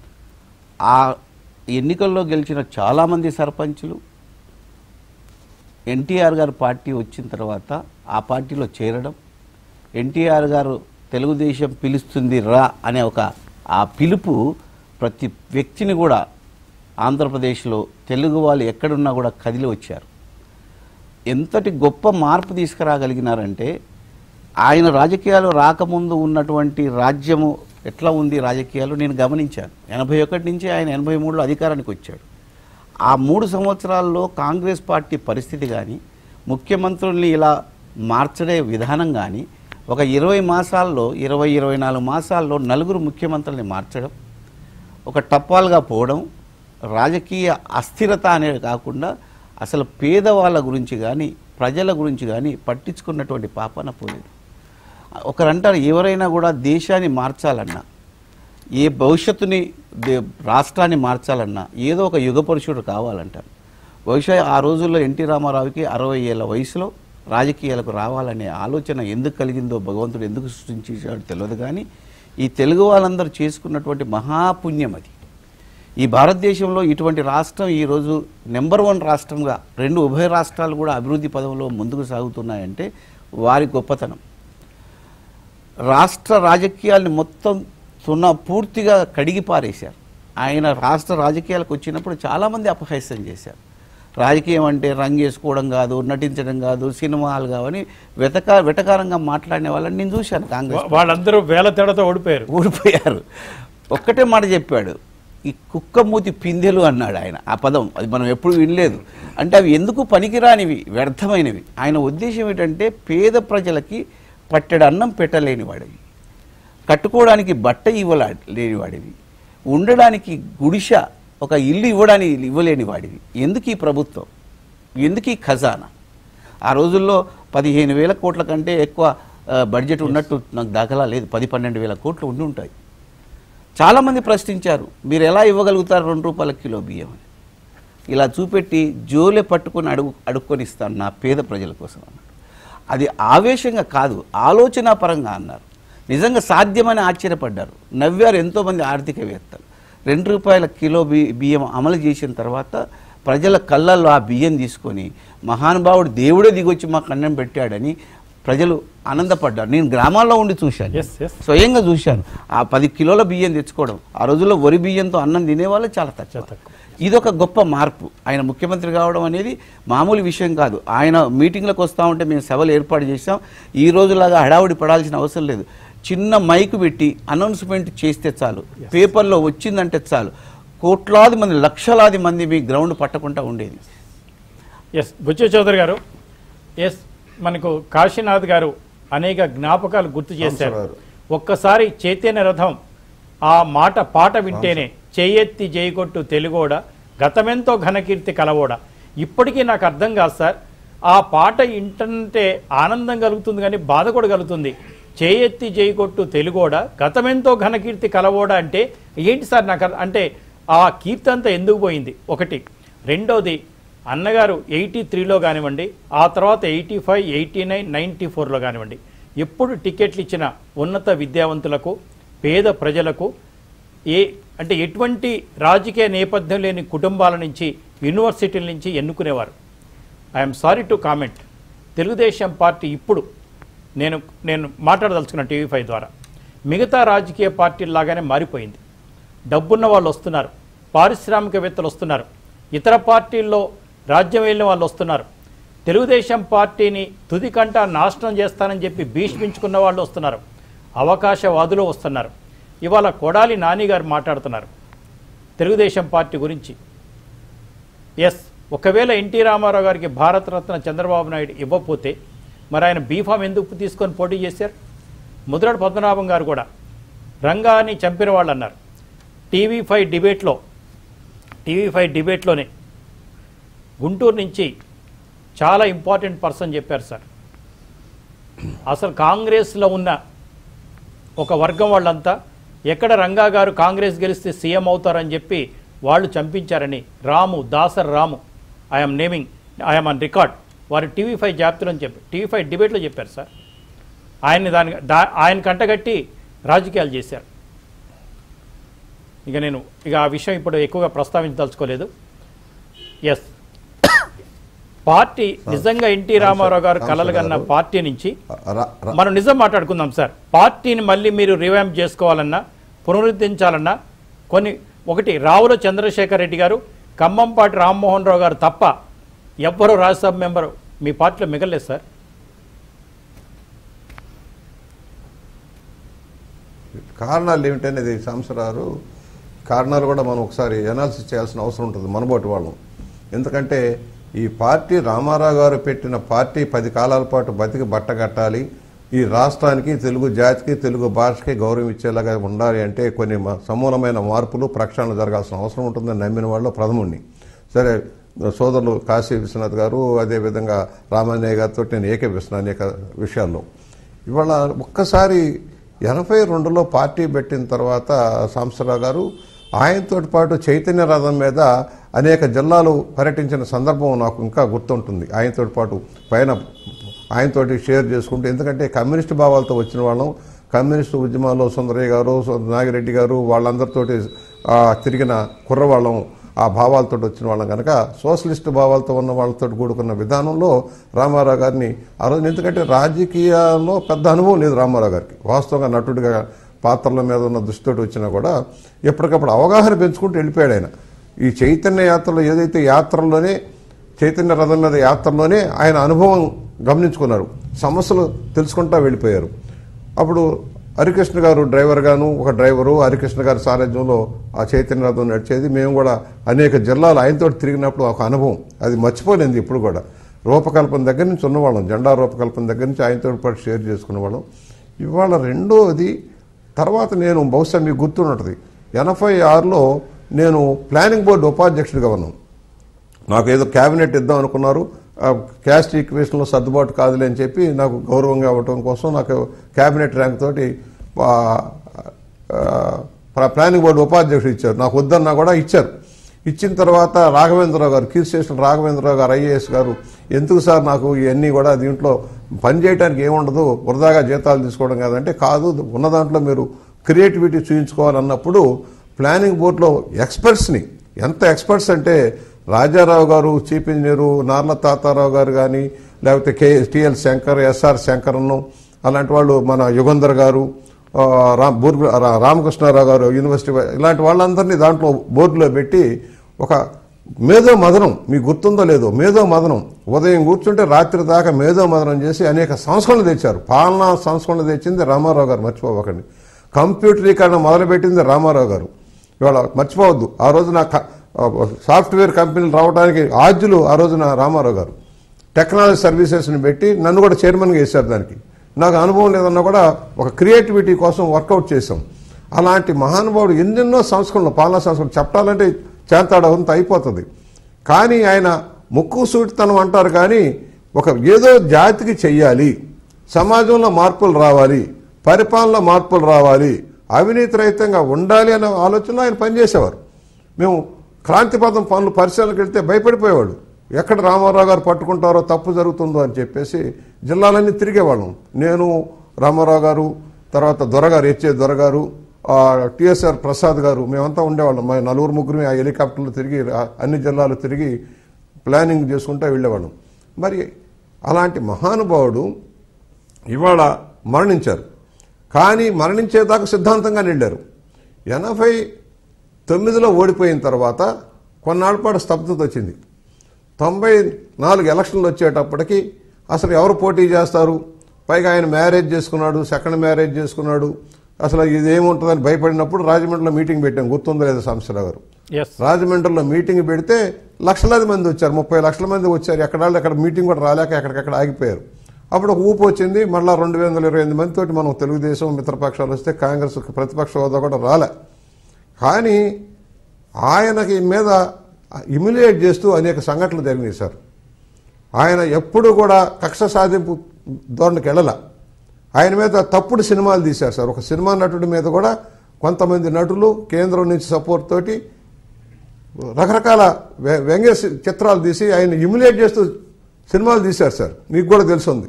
ఆ ఎన్నికల్లో గెలిచిన చాలామంది సర్పంచులు ఎన్టీఆర్ గారు పార్టీ వచ్చిన తర్వాత ఆ పార్టీలో చేరడం ఎన్టీఆర్ గారు తెలుగుదేశం పిలుస్తుంది రా అనే ఒక ఆ పిలుపు ప్రతి వ్యక్తిని కూడా ఆంధ్రప్రదేశ్లో తెలుగు వాళ్ళు ఎక్కడున్నా కూడా కదిలి వచ్చారు ఎంతటి గొప్ప మార్పు తీసుకురాగలిగినారంటే ఆయన రాజకీయాలు రాకముందు ఉన్నటువంటి రాజ్యము ఎట్లా ఉంది రాజకీయాలు నేను గమనించాను ఎనభై ఒకటి నుంచి ఆయన ఎనభై మూడులో అధికారానికి వచ్చాడు ఆ మూడు సంవత్సరాల్లో కాంగ్రెస్ పార్టీ పరిస్థితి కానీ ముఖ్యమంత్రుల్ని ఇలా మార్చడే విధానం కానీ ఒక ఇరవై మాసాల్లో ఇరవై ఇరవై నాలుగు మాసాల్లో నలుగురు ముఖ్యమంత్రుల్ని మార్చడం ఒక టప్పాలుగా పోవడం రాజకీయ అస్థిరత అనేది కాకుండా అసలు పేదవాళ్ళ గురించి కానీ ప్రజల గురించి కానీ పట్టించుకున్నటువంటి పాపన పోలేదు ఒకరంటారు ఎవరైనా కూడా దేశాన్ని మార్చాలన్నా ఏ భవిష్యత్తుని దే- రాష్ట్రాన్ని మార్చాలన్నా ఏదో ఒక యుగ పురుషుడు కావాలంటారు బహుశా ఆ రోజుల్లో ఎన్టీ రామారావుకి అరవై ఏళ్ళ వయసులో రాజకీయాలకు రావాలనే ఆలోచన ఎందుకు కలిగిందో భగవంతుడు ఎందుకు సృష్టించాడో తెలియదు కానీ ఈ తెలుగు వాళ్ళందరూ చేసుకున్నటువంటి మహాపుణ్యం అది ఈ భారతదేశంలో ఇటువంటి రాష్ట్రం ఈరోజు నెంబర్ వన్ రాష్ట్రంగా రెండు ఉభయ రాష్ట్రాలు కూడా అభివృద్ధి పదంలో ముందుకు సాగుతున్నాయంటే వారి గొప్పతనం రాష్ట్ర రాజకీయాల్ని మొత్తం సున్నా పూర్తిగా కడిగి పారేశారు ఆయన రాష్ట్ర రాజకీయాలకు వచ్చినప్పుడు చాలామంది అపహాస్యం చేశారు రాజకీయం అంటే రంగు వేసుకోవడం కాదు నటించడం కాదు సినిమాలు కావని వెతక వెటకారంగా మాట్లాడిన వాళ్ళని నేను చూశాను కాంగ్రెస్ వా- వాళ్ళందరూ వేల తేడాతో ఓడిపోయారు ఊడిపోయారు ఒక్కటే మాట చెప్పాడు ఈ కుక్క మూతి పిందెలు అన్నాడు ఆయన ఆ పదం అది మనం ఎప్పుడు వినలేదు అంటే అవి ఎందుకు పనికిరానివి వ్యర్థమైనవి ఆయన ఉద్దేశం ఏంటంటే పేద ప్రజలకి పట్టెడు అన్నం పెట్టలేనివాడివి కట్టుకోవడానికి బట్ట ఇవ్వలా లేనివాడివి ఉండడానికి గుడిస ఒక ఇల్లు ఇవ్వడానికి ఇవ్వలేని వాడివి ఎందుకు ఈ ప్రభుత్వం ఎందుకు ఈ ఖజానా ఆ రోజుల్లో పదిహేను వేల కోట్ల కంటే ఎక్కువ ఆ, బడ్జెట్ ఉన్నట్టు నాకు దాఖలా లేదు పది పన్నెండు వేల కోట్లు ఉండి ఉంటాయి చాలామంది ప్రశ్నించారు మీరు ఎలా ఇవ్వగలుగుతారు రెండు రూపాయల కిలో బియ్యం అని ఇలా చూపెట్టి జోలె పట్టుకొని అడుగు అడుక్కొని ఇస్తాను నా పేద ప్రజల కోసం అన్నాడు అది ఆవేశంగా కాదు ఆలోచన పరంగా అన్నారు నిజంగా సాధ్యమని ఆశ్చర్యపడ్డారు నవ్వారు ఎంతోమంది ఆర్థికవేత్తలు రెండు రూపాయల కిలో బి బియ్యం అమలు చేసిన తర్వాత ప్రజల కళ్ళల్లో ఆ బియ్యం తీసుకొని మహానుభావుడు దేవుడే దిగొచ్చి మాకు అన్నం పెట్టాడని ప్రజలు ఆనందపడ్డారు నేను గ్రామాల్లో ఉండి చూశాను Yes, yes. స్వయంగా చూశాను ఆ పది కిలోల బియ్యం తెచ్చుకోవడం ఆ రోజుల్లో వరి బియ్యంతో అన్నం తినేవాళ్ళు చాలా తక్కువ తక్కువ. ఇదొక గొప్ప మార్పు ఆయన ముఖ్యమంత్రి కావడం అనేది మామూలు విషయం కాదు ఆయన మీటింగ్లకు వస్తూ ఉంటే మేము సభలు ఏర్పాటు చేసాం ఈ రోజులాగా హడావుడి పడాల్సిన అవసరం లేదు చిన్న మైక్ పెట్టి అనౌన్స్మెంట్ చేస్తే చాలు పేపర్లో వచ్చిందంటే చాలు కోట్లాది మంది లక్షలాది మంది మీ గ్రౌండ్ పట్టకుండా ఉండేది ఎస్ బుచ్చ చౌదరి గారు ఎస్ మనకు కాశీనాథ్ గారు అనేక జ్ఞాపకాలు గుర్తు చేశారు గారు. ఒక్కసారి చైతన్య రథం ఆ మాట పాట వింటేనే చేయెత్తి జయగొట్టు తెలుగోడ గతమెంతో ఘనకీర్తి కలవోడ ఇప్పటికీ నాకు అర్థం కాదు సార్ ఆ పాట వింటుంటే ఆనందం కలుగుతుంది కానీ బాధ కూడా కలుగుతుంది చేయెత్తి జయగొట్టు తెలుగోడ గతమెంతో ఘనకీర్తి కలవోడ అంటే ఏంటి సార్ నాకు అర్థం- అంటే ఆ కీర్తి అంతా ఎందుకు పోయింది ఒకటి రెండోది అన్నగారు ఎయిటీ త్రీలో కానివ్వండి ఆ తర్వాత eighty five eighty nine ninety ఫోర్లో కానివ్వండి ఎప్పుడు టికెట్లు ఇచ్చిన ఉన్నత విద్యావంతులకు పేద ప్రజలకు ఏ అంటే ఎటువంటి రాజకీయ నేపథ్యం లేని కుటుంబాల నుంచి యూనివర్సిటీల నుంచి ఎన్నుకునేవారు I'm sorry to comment Telugu Desam party ఇప్పుడు నేను నేను మాట్లాడదలుచుకున్న టీవీ ఫైవ్ ద్వారా మిగతా రాజకీయ పార్టీలాగానే మారిపోయింది డబ్బున్న వాళ్ళు వస్తున్నారు పారిశ్రామికవేత్తలు వస్తున్నారు ఇతర పార్టీల్లో రాజ్యం వెళ్ళిన వాళ్ళు వస్తున్నారు తెలుగుదేశం పార్టీని తుది కంట నాశనం చేస్తానని చెప్పి భీష్మించుకున్న వాళ్ళు వస్తున్నారు అవకాశవాదులు వస్తున్నారు ఇవాళ కొడాలి నాని గారు మాట్లాడుతున్నారు తెలుగుదేశం పార్టీ గురించి ఎస్ ఒకవేళ ఎన్టీ రామారావు గారికి భారతరత్న చంద్రబాబు నాయుడు ఇవ్వకపోతే మరి ఆయన బీఫామ్ ఎందుకు తీసుకొని పోటీ చేశారు ముద్రడు పద్మనాభం గారు కూడా రంగాన్ని చంపిన వాళ్ళు అన్నారు టీవీ ఫైవ్ డిబేట్లో టీవీ ఫైవ్ డిబేట్లోనే గుంటూరు నుంచి చాలా ఇంపార్టెంట్ పర్సన్ చెప్పారు సార్ అసలు కాంగ్రెస్లో ఉన్న ఒక వర్గం వాళ్ళంతా ఎక్కడ రంగా గారు కాంగ్రెస్ గెలిస్తే సీఎం అవుతారని చెప్పి వాళ్ళు చంపించారని రాము దాసర్ Ramu I'm naming I'm on record వారు టీవీ ఫైవ్ జాబితాలో చెప్పి టీవీ ఫైవ్ డిబేట్లో చెప్పారు సార్ ఆయన్ని దాని దా ఆయన కంటగట్టి రాజకీయాలు చేశారు ఇక నేను ఇక ఆ విషయం ఇప్పుడు ఎక్కువగా ప్రస్తావించదలుచుకోలేదు ఎస్ పార్టీ నిజంగా ఎన్టీ రామారావు గారు కలలు కన్న పార్టీ నుంచి రా- రా- మనం నిజం మాట్లాడుకుందాం సార్ పార్టీని మళ్ళీ మీరు రివాంప్ చేసుకోవాలన్నా పునరుద్ధరించాలన్నా కొన్ని ఒకటి రావుల చంద్రశేఖర్ రెడ్డి గారు ఖమ్మంపాటి రామ్మోహన్ రావు గారు తప్ప ఎవ్వరూ రాజ్యసభ మెంబరు మీ పార్టీలో మిగలేదు సార్ కారణాలు ఏమిటనేది సంవత్సరాలు కారణాలు కూడా మనం ఒకసారి ఎనాలిసిస్ చేయాల్సిన అవసరం ఉంటుంది మనబోటి వాళ్ళం ఎందుకంటే ఈ పార్టీ రామారావు గారు పెట్టిన పార్టీ పది కాలాల పాటు బతికి బట్టగట్టాలి ఈ రాష్ట్రానికి తెలుగు జాతికి తెలుగు భాషకి గౌరవం ఇచ్చేలాగా ఉండాలి అంటే కొన్ని మ- సమూలమైన మార్పులు ప్రక్షాళన జరగాల్సిన అవసరం ఉంటుందని నమ్మిన వాళ్ళు ప్రథముణ్ణి సరే సోదరులు కాశీ విశ్వనాథ్ గారు అదేవిధంగా రామాంజయ్య గారితో నేను ఏకీపిస్తున్నాను అనేక విషయాల్లో ఇవాళ ఒక్కసారి ఎనభై రెండులో పార్టీ పెట్టిన తర్వాత సాంబశివరావు గారు ఆయనతో పాటు చైతన్య రథం మీద అనేక జిల్లాలు పర్యటించిన సందర్భం నాకు ఇంకా గుర్తుంటుంది ఆయనతో పాటు పైన ఆయనతోటి షేర్ చేసుకుంటూ ఎందుకంటే కమ్యూనిస్ట్ భావాలతో వచ్చిన వాళ్ళం కమ్యూనిస్టు ఉద్యమాల్లో సుందరయ్య గారు సు- నాగిరెడ్డి గారు వాళ్ళందరితోటి ఆ, తిరిగిన కుర్రవాళ్ళం ఆ భావాలతో వచ్చిన వాళ్ళం కనుక సోషలిస్ట్ భావాలతో ఉన్న వాళ్ళతో కూడుకున్న విధానంలో రామారావు గారిని ఆ రోజు ఎందుకంటే రాజకీయాల్లో పెద్ద అనుభవం లేదు రామారావు గారికి వాస్తవంగా నటుడిగా పాత్రల మీద ఉన్న దృష్టితోటి వచ్చినా కూడా ఎప్పటికప్పుడు అవగాహన పెంచుకుంటూ వెళ్ళిపోయాడు ఆయన ఈ చైతన్య యాత్రలో ఏదైతే యాత్రలోనే చైతన్య రథం మీద యాత్రలోనే ఆయన అనుభవం గమనించుకున్నారు సమస్యలు తెలుసుకుంటా వెళ్ళిపోయారు అప్పుడు హరికృష్ణ గారు డ్రైవర్ గాను ఒక డ్రైవరు హరికృష్ణ గారి సారథ్యంలో ఆ చైతన్య రథం నడిచేది మేము కూడా అనేక జిల్లాలు ఆయనతో తిరిగినప్పుడు ఒక అనుభవం అది మర్చిపోలేదు ఇప్పుడు కూడా రూపకల్పన దగ్గర నుంచి ఉన్నవాళ్ళం జెండా రూపకల్పన దగ్గర నుంచి ఆయనతో పాటు షేర్ చేసుకునేవాళ్ళం ఇవాళ రెండోది తర్వాత నేను బహుశా మీకు గుర్తున్నది ఎనభై ఆరులో నేను ప్లానింగ్ బోర్డు ఉపాధ్యక్షుడిగా ఉన్నాను నాకు ఏదో క్యాబినెట్ ఇద్దాం అనుకున్నారు ఆ క్యాస్ట్ ఈక్వేషన్లో సర్దుబాటు కాదులే అని చెప్పి నాకు గౌరవంగా అవ్వటం కోసం నాకు క్యాబినెట్ ర్యాంక్ తోటి ఆ, ఆ, ప్లానింగ్ బోర్డు ఉపాధ్యక్షుడు ఇచ్చారు నాకు వద్దన్నా కూడా ఇచ్చారు ఇచ్చిన తర్వాత రాఘవేంద్రరావు గారు కీర్ స్టేషన్ రాఘవేంద్రరావు గారు ఐఏఎస్ గారు ఎందుకు సార్ నాకు ఇవన్నీ కూడా దీంట్లో పని చేయడానికి ఏముండదు వృధాగా జీతాలు తీసుకోవడం కాదంటే కాదు ఉన్న దాంట్లో మీరు క్రియేటివిటీ చూపించుకోవాలన్నప్పుడు ప్లానింగ్ బోర్డులో ఎక్స్పర్ట్స్ని ఎంత ఎక్స్పర్ట్స్ అంటే రాజారావు గారు చీఫ్ ఇంజనీరు నార్ల తాతారావు గారు కానీ లేకపోతే కే టిఎల్ శంకర్ ఎస్ఆర్ శంకరన్ను అలాంటి వాళ్ళు మన యుగంధర్ గారు ఆ, రామ్ బూర్గు రా- రామకృష్ణారావు గారు యూనివర్సిటీ వా- ఇలాంటి వాళ్ళందరినీ దాంట్లో బోర్డులో పెట్టి ఒక మేధో మదనం మీకు గుర్తుందో లేదో మేధో మదనం ఉదయం కూర్చుంటే రాత్రి దాకా మేధో మదనం చేసి అనేక సంస్కరణలు తెచ్చారు పాలనా సంస్కరణలు తెచ్చింది రామారావు గారు మర్చిపోవకండి కంప్యూటరీకరణ మొదలుపెట్టింది రామారావు గారు ఇవాళ మర్చిపోవద్దు ఆ రోజున క- సాఫ్ట్వేర్ కంపెనీలు రావడానికి ఆద్యులు ఆ రోజున రామారావు గారు టెక్నాలజీ సర్వీసెస్ని పెట్టి నన్ను కూడా చైర్మన్గా వేశారు దానికి నాకు అనుభవం లేదన్నా కూడా ఒక క్రియేటివిటీ కోసం వర్కౌట్ చేశాం అలాంటి మహానుభావుడు ఎన్నెన్నో సంస్కరణలు పాలనా సంస్కరణలు చెప్పాలంటే చేస్తాడంత అయిపోతుంది కానీ ఆయన ముక్కు సూటితనం అంటారు కానీ ఒక ఏదో జాతికి చెయ్యాలి సమాజంలో మార్పులు రావాలి పరిపాలనలో మార్పులు రావాలి అవినీతి రహితంగా ఉండాలి అనే ఆలోచనలో ఆయన పనిచేసేవారు మేము క్రాంతిపథం పనులు పరిశీలనకు వెళ్తే భయపడిపోయేవాడు ఎక్కడ రామారావు గారు పట్టుకుంటారో తప్పు జరుగుతుందో అని చెప్పేసి జిల్లాలన్నీ తిరిగేవాళ్ళం నేను రామారావు గారు తర్వాత దొరగారు హెచ్ఏ దొరగారు ఆ, టిఎస్ఆర్ ప్రసాద్ గారు మేమంతా ఉండేవాళ్ళం మా నలుగురు ముగ్గురు ఆ హెలికాప్టర్లు తిరిగి ఆ, అన్ని జిల్లాలు తిరిగి ప్లానింగ్ చేసుకుంటూ వెళ్ళేవాళ్ళం మరి అలాంటి మహానుభావుడు ఇవాళ మరణించారు కానీ మరణించేదాకా సిద్ధాంతంగా నిండారు ఎనభై తొమ్మిదిలో ఓడిపోయిన తర్వాత కొన్నాళ్ళ పాటు స్తబ్దత వచ్చింది తొంభై నాలుగు ఎలక్షన్లు వచ్చేటప్పటికి అసలు ఎవరు పోటీ చేస్తారు పైగా ఆయన మ్యారేజ్ చేసుకున్నాడు సెకండ్ మ్యారేజ్ చేసుకున్నాడు అసలు ఇది ఏముంటుందని భయపడినప్పుడు రాజమండ్రిలో మీటింగ్ పెట్టాం గుర్తుందో లేదా సాంబశివరావు గారు ఎస్ రాజమండ్రిలో మీటింగ్ పెడితే లక్షలాది మంది వచ్చారు ముప్పై లక్షల మంది వచ్చారు ఎక్కడ వాళ్ళు అక్కడ మీటింగ్ కూడా రాలేక ఎక్కడికక్కడ ఆగిపోయారు అప్పుడు ఒక ఊపు వచ్చింది మళ్ళీ రెండు వందల ఇరవై ఎనిమిది మందితోటి మనం తెలుగుదేశం మిత్రపక్షాలు వస్తే కాంగ్రెస్ ప్రతిపక్ష హోదా కూడా రాలే కానీ ఆయనకి మీద ఇమ్యులేట్ చేస్తూ అనేక సంఘటనలు జరిగినాయి సార్ ఆయన ఎప్పుడు కూడా కక్ష సాధింపు ధోరణికి వెళ్ళల ఆయన మీద తప్పుడు సినిమాలు తీశారు సార్ ఒక సినిమా నటుడి మీద కూడా కొంతమంది నటులు కేంద్రం నుంచి సపోర్ట్ తోటి రకరకాల వ్య- వ్యంగ్య సి- చిత్రాలు తీసి ఆయన ఇమ్యులేట్ చేస్తూ సినిమాలు తీశారు సార్ మీకు కూడా తెలుసుంది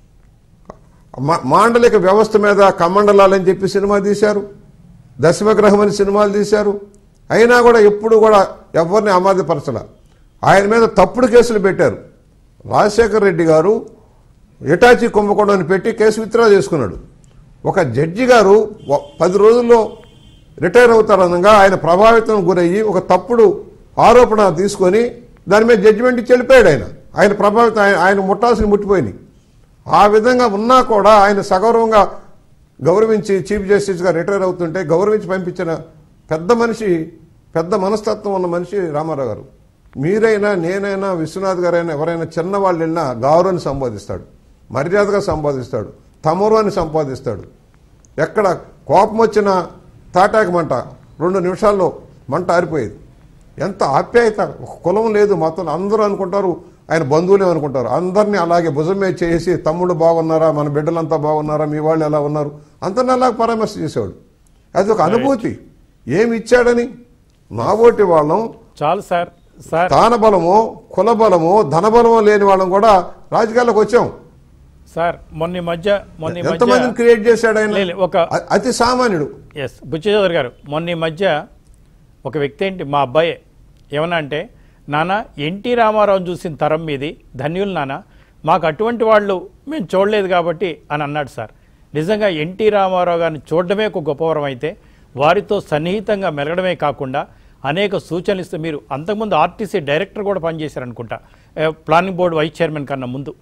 మా- మాండలిక వ్యవస్థ మీద కమండలాలని చెప్పి సినిమా తీశారు దశమగ్రహం అని సినిమాలు తీశారు అయినా కూడా ఎప్పుడు కూడా ఎవరిని అమాదిపరచల ఆయన మీద తప్పుడు కేసులు పెట్టారు రాజశేఖర రెడ్డి గారు ఇటాచీ కుంభకోణం అని పెట్టి కేసు విత్డ్రా చేసుకున్నాడు ఒక జడ్జి గారు వ- పది రోజుల్లో రిటైర్ అవుతారనగా ఆయన ప్రభావితం గురయ్యి ఒక తప్పుడు ఆరోపణ తీసుకొని దాని మీద జడ్జిమెంట్ ఇచ్చి వెళ్ళిపోయాడు ఆయన ఆయన ప్రభావితం ఆయన ఆయన ముట్టాల్సిన ముట్టిపోయినాయి ఆ విధంగా ఉన్నా కూడా ఆయన సగౌరవంగా గౌరవించి చీఫ్ జస్టిస్గా రిటైర్ అవుతుంటే గౌరవించి పంపించిన పెద్ద మనిషి పెద్ద మనస్తత్వం ఉన్న మనిషి రామారావు గారు మీరైనా నేనైనా విశ్వనాథ్ గారైనా ఎవరైనా చిన్నవాళ్ళు వెళ్ళినా గౌరవాన్ని సంబోధిస్తాడు మర్యాదగా సంబోధిస్తాడు తమరు అని సంపాదిస్తాడు ఎక్కడ కోపం వచ్చిన తాటాకి మంట రెండు నిమిషాల్లో మంట ఆరిపోయేది ఎంత ఆప్యాయత ఒక కులం లేదు మొత్తం అందరూ అనుకుంటారు ఆయన బంధువులే అనుకుంటారు అందరినీ అలాగే భుజం మీద చేసి తమ్ముడు బాగున్నారా మన బిడ్డలంతా బాగున్నారా మీ వాళ్ళు ఎలా ఉన్నారు అందరిని అలాగే పరామర్శ చేసేవాడు అది ఒక అనుభూతి ఏమి ఇచ్చాడని మా ఓటి వాళ్ళం చాలు సార్ సార్ స్థాన బలమో కుల బలమో ధన బలమో లేని వాళ్ళం కూడా రాజకీయాల్లోకి వచ్చాం సార్ మొన్న ఈ మధ్య మొన్న ఈ ఎంతమందిని మధ్య క్రియేట్ చేశాడు ఆయన లే, లే, ఒక అ- అతి సామాన్యుడు ఎస్ బుచ్చచౌదరి గారు మొన్న ఈ మధ్య ఒక వ్యక్తి ఏంటి మా అబ్బాయే ఏమన్నా అంటే నాన్న ఎన్టీ రామారావు చూసిన తరం మీది ధన్యులు నాన్న మాకు అటువంటి వాళ్ళు మేము చూడలేదు కాబట్టి అని అన్నాడు సార్ నిజంగా ఎన్టీ రామారావు గారిని చూడడమే ఒక గొప్పవరం అయితే వారితో సన్నిహితంగా మెలగడమే కాకుండా అనేక సూచనలు ఇస్తూ మీరు అంతకుముందు ఆర్టీసీ డైరెక్టర్ కూడా పనిచేశారనుకుంటా ఏ, ప్లానింగ్ బోర్డు వైస్ చైర్మన్ కన్నా ముందు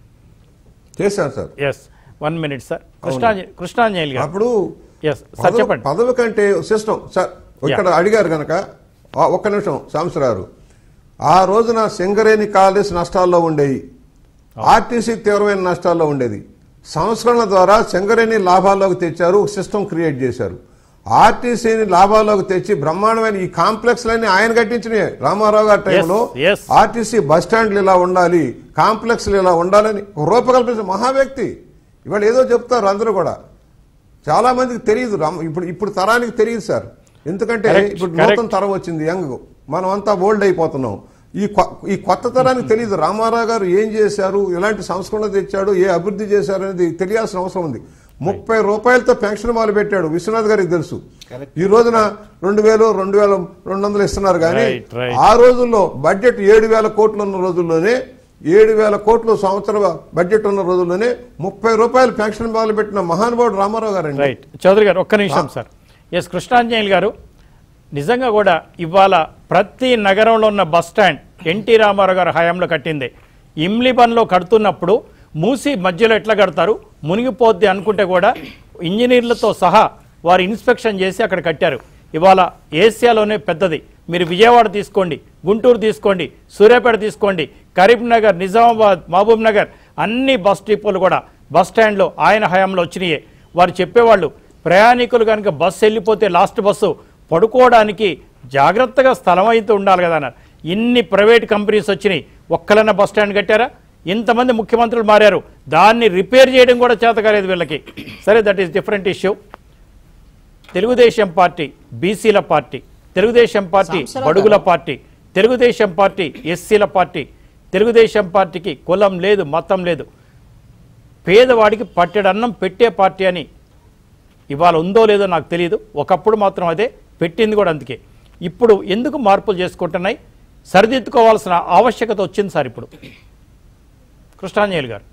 చేశాను sir yes one minute sir కృష్ణాంజ కృష్ణాంజలి గారు అప్పుడు ఎస్ సార్ పదవి- చెప్పండి పదవి కంటే సిస్టమ్ సార్ ఇక్కడ అడిగారు కనుక ఆ, ఒక్క నిమిషం సాంసరారు ఆ రోజున సింగరేణి కాలేజ్ నష్టాల్లో ఉండేవి ఆర్టీసీ తీవ్రమైన నష్టాల్లో ఉండేది సంస్కరణల ద్వారా సింగరేణి లాభాల్లోకి తెచ్చారు సిస్టమ్ క్రియేట్ చేశారు ఆర్టీసీని లాభాల్లోకి తెచ్చి బ్రహ్మాండమైన ఈ కాంప్లెక్స్లన్నీ ఆయన కట్టించినాయి రామారావు గారి టైంలో yes. ఆర్టీసీ బస్ స్టాండ్లు ఇలా ఉండాలి కాంప్లెక్స్లు ఇలా ఉండాలని ఒక రూపకల్పించిన మహా వ్యక్తి ఇవాళ ఏదో చెప్తారు అందరూ కూడా చాలా మందికి తెలియదు రామ- ఇప్పుడు ఇప్పుడు తరానికి తెలియదు సార్ ఎందుకంటే Correct, ఇప్పుడు correct. నూతన తరం వచ్చింది యంగ్ మనం అంతా ఓల్డ్ అయిపోతున్నాం ఈ కొ- ఈ కొత్త తరానికి తెలియదు రామారావు గారు ఏం చేశారు ఎలాంటి సంస్కరణ తెచ్చాడు ఏ అభివృద్ధి చేశారు అనేది తెలియాల్సిన అవసరం ఉంది ముప్పై రూపాయలతో పెన్షన్ మొదలు పెట్టాడు విశ్వనాథ్ గారికి తెలుసు ఈ రోజున రెండు వేలు రెండు వేల రెండు వందలు ఇస్తున్నారు కానీ Right, right. ఆ రోజుల్లో బడ్జెట్ ఏడు వేల కోట్లు ఉన్న రోజుల్లోనే ఏడు వేల కోట్లు సంవత్సర బడ్జెట్ ఉన్న రోజుల్లోనే ముప్పై రూపాయలు పెన్షన్ మొదలు పెట్టిన మహానుభావుడు రామారావు గారండి రైట్ చౌదరి గారు ఒక్క నిమిషం సార్ ఎస్ కృష్ణాంజనేయులు గారు నిజంగా కూడా ఇవాళ ప్రతి నగరంలో ఉన్న బస్ స్టాండ్ ఎన్టీ రామారావు గారు హయాంలో కట్టింది ఇమ్లిబన్లో కడుతున్నప్పుడు మూసి మధ్యలో ఎట్లా కడతారు మునిగిపోద్ది అనుకుంటే కూడా ఇంజనీర్లతో సహా వారు ఇన్స్పెక్షన్ చేసి అక్కడ కట్టారు ఇవాళ ఏసియాలోనే పెద్దది మీరు విజయవాడ తీసుకోండి గుంటూరు తీసుకోండి సూర్యాపేట తీసుకోండి కరీంనగర్ నిజామాబాద్ మహబూబ్ నగర్ అన్ని బస్ డిపోలు కూడా బస్ స్టాండ్లో ఆయన హయాంలో వచ్చినాయే వారు చెప్పేవాళ్ళు ప్రయాణికులు కనుక బస్సు వెళ్ళిపోతే లాస్ట్ బస్సు పడుకోవడానికి జాగ్రత్తగా స్థలం అయితే ఉండాలి కదా అన్నారు ఇన్ని ప్రైవేట్ కంపెనీస్ వచ్చినాయి ఒక్కలన్న బస్ స్టాండ్ కట్టారా ఇంతమంది ముఖ్యమంత్రులు మారారు దాన్ని రిపేర్ చేయడం కూడా చేత కాలేదు వీళ్ళకి సరే that is different issue Telugu Desam party బీసీల పార్టీ తెలుగుదేశం పార్టీ సంవత్సరాలు బడుగుల పార్టీ తెలుగుదేశం పార్టీ ఎస్సీల పార్టీ తెలుగుదేశం పార్టీకి కులం లేదు మతం లేదు పేదవాడికి పట్టెడన్నం పెట్టే పార్టీ అని ఇవాళ ఉందో లేదో నాకు తెలియదు ఒకప్పుడు మాత్రం అదే పెట్టింది కూడా అందుకే ఇప్పుడు ఎందుకు మార్పులు చేసుకుంటున్నాయి సరిదిద్దుకోవాల్సిన ఆవశ్యకత వచ్చింది సార్ ఇప్పుడు కృష్ణాంజలి గారు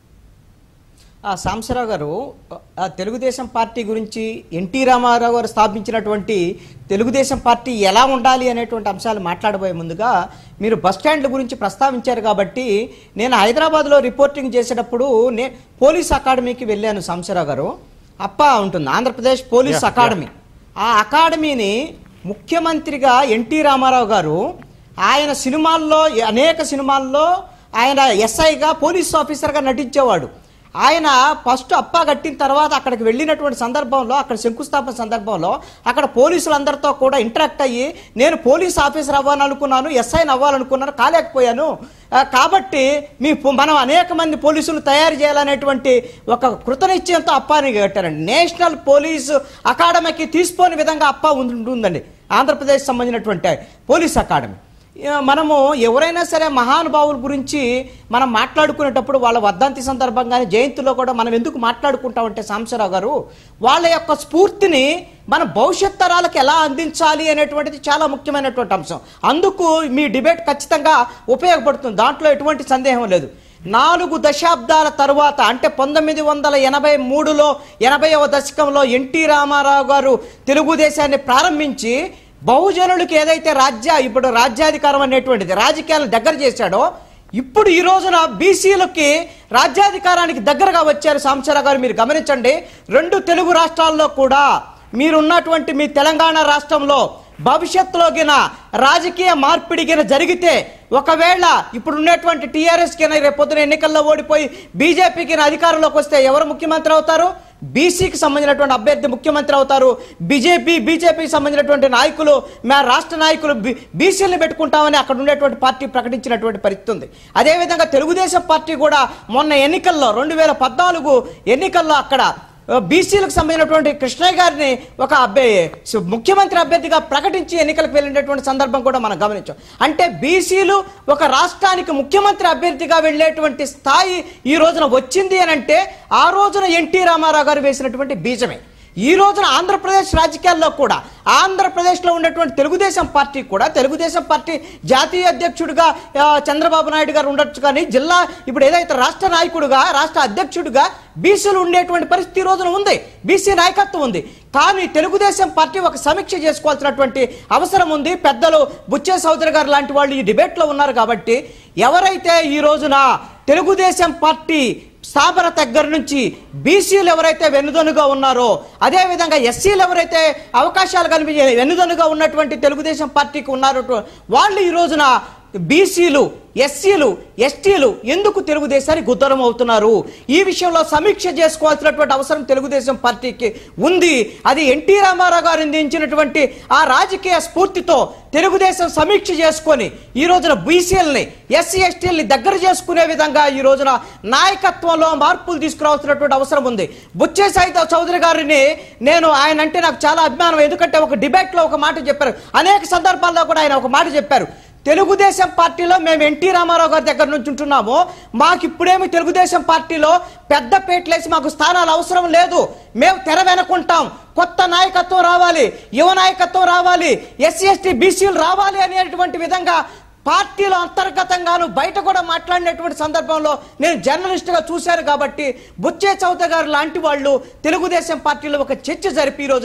ఆ సాంబశివరావు గారు ఆ తెలుగుదేశం పార్టీ గురించి ఎన్టీ రామారావు గారు స్థాపించినటువంటి తెలుగుదేశం పార్టీ ఎలా ఉండాలి అనేటువంటి అంశాలు మాట్లాడబోయే ముందుగా మీరు బస్ స్టాండ్ల గురించి ప్రస్తావించారు కాబట్టి నేను హైదరాబాద్లో రిపోర్టింగ్ చేసేటప్పుడు నే పోలీస్ అకాడమీకి వెళ్ళాను సాంబశివరావు గారు అప్ప ఉంటుంది ఆంధ్రప్రదేశ్ పోలీస్ Yeah, అకాడమీ ఆ అకాడమీని ముఖ్యమంత్రిగా ఎన్టీ రామారావు గారు ఆయన సినిమాల్లో అనేక సినిమాల్లో ఆయన ఎస్ఐగా పోలీస్ ఆఫీసర్గా నటించేవాడు ఆయన ఫస్ట్ అప్ప కట్టిన తర్వాత అక్కడికి వెళ్ళినటువంటి సందర్భంలో అక్కడ శంకుస్థాపన సందర్భంలో అక్కడ పోలీసులందరితో కూడా ఇంటరాక్ట్ అయ్యి నేను పోలీస్ ఆఫీసర్ అవ్వాలనుకున్నాను ఎస్ఐని అవ్వాలనుకున్నాను కాలేకపోయాను ఆ, కాబట్టి మీ పో- మనం అనేక మంది పోలీసులు తయారు చేయాలనేటువంటి ఒక కృతనిశ్చయంతో అప్పాని కట్టారండి నేషనల్ పోలీస్ అకాడమీకి తీసుకోని విధంగా అప్ప ఉంటుందండి ఆంధ్రప్రదేశ్ సంబంధించినటువంటి పోలీస్ అకాడమీ ఆ, మనము ఎవరైనా సరే మహానుభావుల గురించి మనం మాట్లాడుకునేటప్పుడు వాళ్ళ వర్ధంతి సందర్భంగానే జయంతిలో కూడా మనం ఎందుకు మాట్లాడుకుంటామంటే సాంబశివరావు గారు వాళ్ళ యొక్క స్ఫూర్తిని మన భవిష్యత్ తరాలకు ఎలా అందించాలి అనేటువంటిది చాలా ముఖ్యమైనటువంటి అంశం అందుకు మీ డిబేట్ ఖచ్చితంగా ఉపయోగపడుతుంది దాంట్లో ఎటువంటి సందేహం లేదు నాలుగు దశాబ్దాల తరువాత అంటే పంతొమ్మిది వందల ఎనభై మూడులో ఎనభైవ దశకంలో ఎన్టీ రామారావు గారు తెలుగుదేశాన్ని ప్రారంభించి బహుజనులకు ఏదైతే రాజ్య ఇప్పుడు రాజ్యాధికారం అనేటువంటిది రాజకీయాలను దగ్గర చేశాడో ఇప్పుడు ఈ రోజున బీసీలకి రాజ్యాధికారానికి దగ్గరగా వచ్చారు సాంబశివరావు గారు మీరు గమనించండి రెండు తెలుగు రాష్ట్రాల్లో కూడా మీరున్నటువంటి మీ తెలంగాణ రాష్ట్రంలో భవిష్యత్తులో గిన రాజకీయ మార్పిడి గిన జరిగితే ఒకవేళ ఇప్పుడు ఉన్నటువంటి టీఆర్ఎస్ కింద రేపొద్దున ఎన్నికల్లో ఓడిపోయి బీజేపీకి అధికారంలోకి వస్తే ఎవరు ముఖ్యమంత్రి అవుతారు బీసీకి సంబంధించినటువంటి అభ్యర్థి ముఖ్యమంత్రి అవుతారు బీజేపీ బీజేపీకి సంబంధించినటువంటి నాయకులు మా రాష్ట్ర నాయకులు బీసీలను పెట్టుకుంటామని అక్కడ ఉండేటువంటి పార్టీ ప్రకటించినటువంటి పరిస్థితి ఉంది అదేవిధంగా తెలుగుదేశం పార్టీ కూడా మొన్న ఎన్నికల్లో రెండు వేల పద్నాలుగు ఎన్నికల్లో అక్కడ బీసీలకు సంబంధించినటువంటి కృష్ణయ్య గారిని ఒక అబ్బాయి ముఖ్యమంత్రి అభ్యర్థిగా ప్రకటించి ఎన్నికలకు వెళ్ళినటువంటి సందర్భం కూడా మనం గమనించాం అంటే బీసీలు ఒక రాష్ట్రానికి ముఖ్యమంత్రి అభ్యర్థిగా వెళ్ళేటువంటి స్థాయి ఈ రోజున వచ్చింది అని అంటే ఆ రోజున ఎన్టీ రామారావు గారు వేసినటువంటి బీజమే ఈ రోజున ఆంధ్రప్రదేశ్ రాజకీయాల్లో కూడా ఆంధ్రప్రదేశ్లో ఉన్నటువంటి తెలుగుదేశం పార్టీ కూడా తెలుగుదేశం పార్టీ జాతీయ అధ్యక్షుడిగా ఆ, చంద్రబాబు నాయుడు గారు ఉండొచ్చు కానీ జిల్లా ఇప్పుడు ఏదైతే రాష్ట్ర నాయకుడిగా రాష్ట్ర అధ్యక్షుడిగా బీసీలు ఉండేటువంటి పరిస్థితి ఈ రోజున ఉంది బీసీ నాయకత్వం ఉంది కానీ తెలుగుదేశం పార్టీ ఒక సమీక్ష చేసుకోవాల్సినటువంటి అవసరం ఉంది పెద్దలు బుచ్చే చౌదరి గారు లాంటి వాళ్ళు ఈ డిబేట్లో ఉన్నారు కాబట్టి ఎవరైతే ఈ రోజున తెలుగుదేశం పార్టీ స్థాపన దగ్గర నుంచి బీసీలు ఎవరైతే వెన్నుదనుగా ఉన్నారో అదేవిధంగా ఎస్సీలు ఎవరైతే అవకాశాలు కల్పించే వెన్నుదనుగా ఉన్నటువంటి తెలుగుదేశం పార్టీకి ఉన్నారో వాళ్ళు ఈ రోజున బీసీలు ఎస్సీలు ఎస్టీలు ఎందుకు తెలుగుదేశానికి గుద్దరం అవుతున్నారు ఈ విషయంలో సమీక్ష చేసుకోవాల్సినటువంటి అవసరం తెలుగుదేశం పార్టీకి ఉంది అది ఎన్టీ రామారావు గారు అందించినటువంటి ఆ రాజకీయ స్ఫూర్తితో తెలుగుదేశం సమీక్ష చేసుకొని ఈ రోజున బీసీలని ఎస్సీ ఎస్టీలని దగ్గర చేసుకునే విధంగా ఈ రోజున నాయకత్వంలో మార్పులు తీసుకురావాల్సినటువంటి అవసరం ఉంది బుచ్చే సాయిత చౌదరి గారిని నేను ఆయన అంటే నాకు చాలా అభిమానం ఎందుకంటే ఒక డిబేట్లో ఒక మాట చెప్పారు అనేక సందర్భాల్లో కూడా ఆయన ఒక మాట చెప్పారు తెలుగుదేశం పార్టీలో మేము ఎన్టీ రామారావు గారి దగ్గర నుంచి ఉంటున్నాము మాకు ఇప్పుడేమి తెలుగుదేశం పార్టీలో పెద్ద పేట్లేసి మాకు స్థానాలు అవసరం లేదు మేము తెర వెనకుంటాం కొత్త నాయకత్వం రావాలి యువ నాయకత్వం రావాలి ఎస్సీ ఎస్టీ బీసీలు రావాలి అనేటువంటి విధంగా పార్టీలో అంతర్గతంగాను బయట కూడా మాట్లాడినటువంటి సందర్భంలో నేను జర్నలిస్ట్గా చూశాను కాబట్టి బుచ్చే చౌత గారు లాంటి వాళ్ళు తెలుగుదేశం పార్టీలో ఒక చర్చ జరిపి ఈ రోజున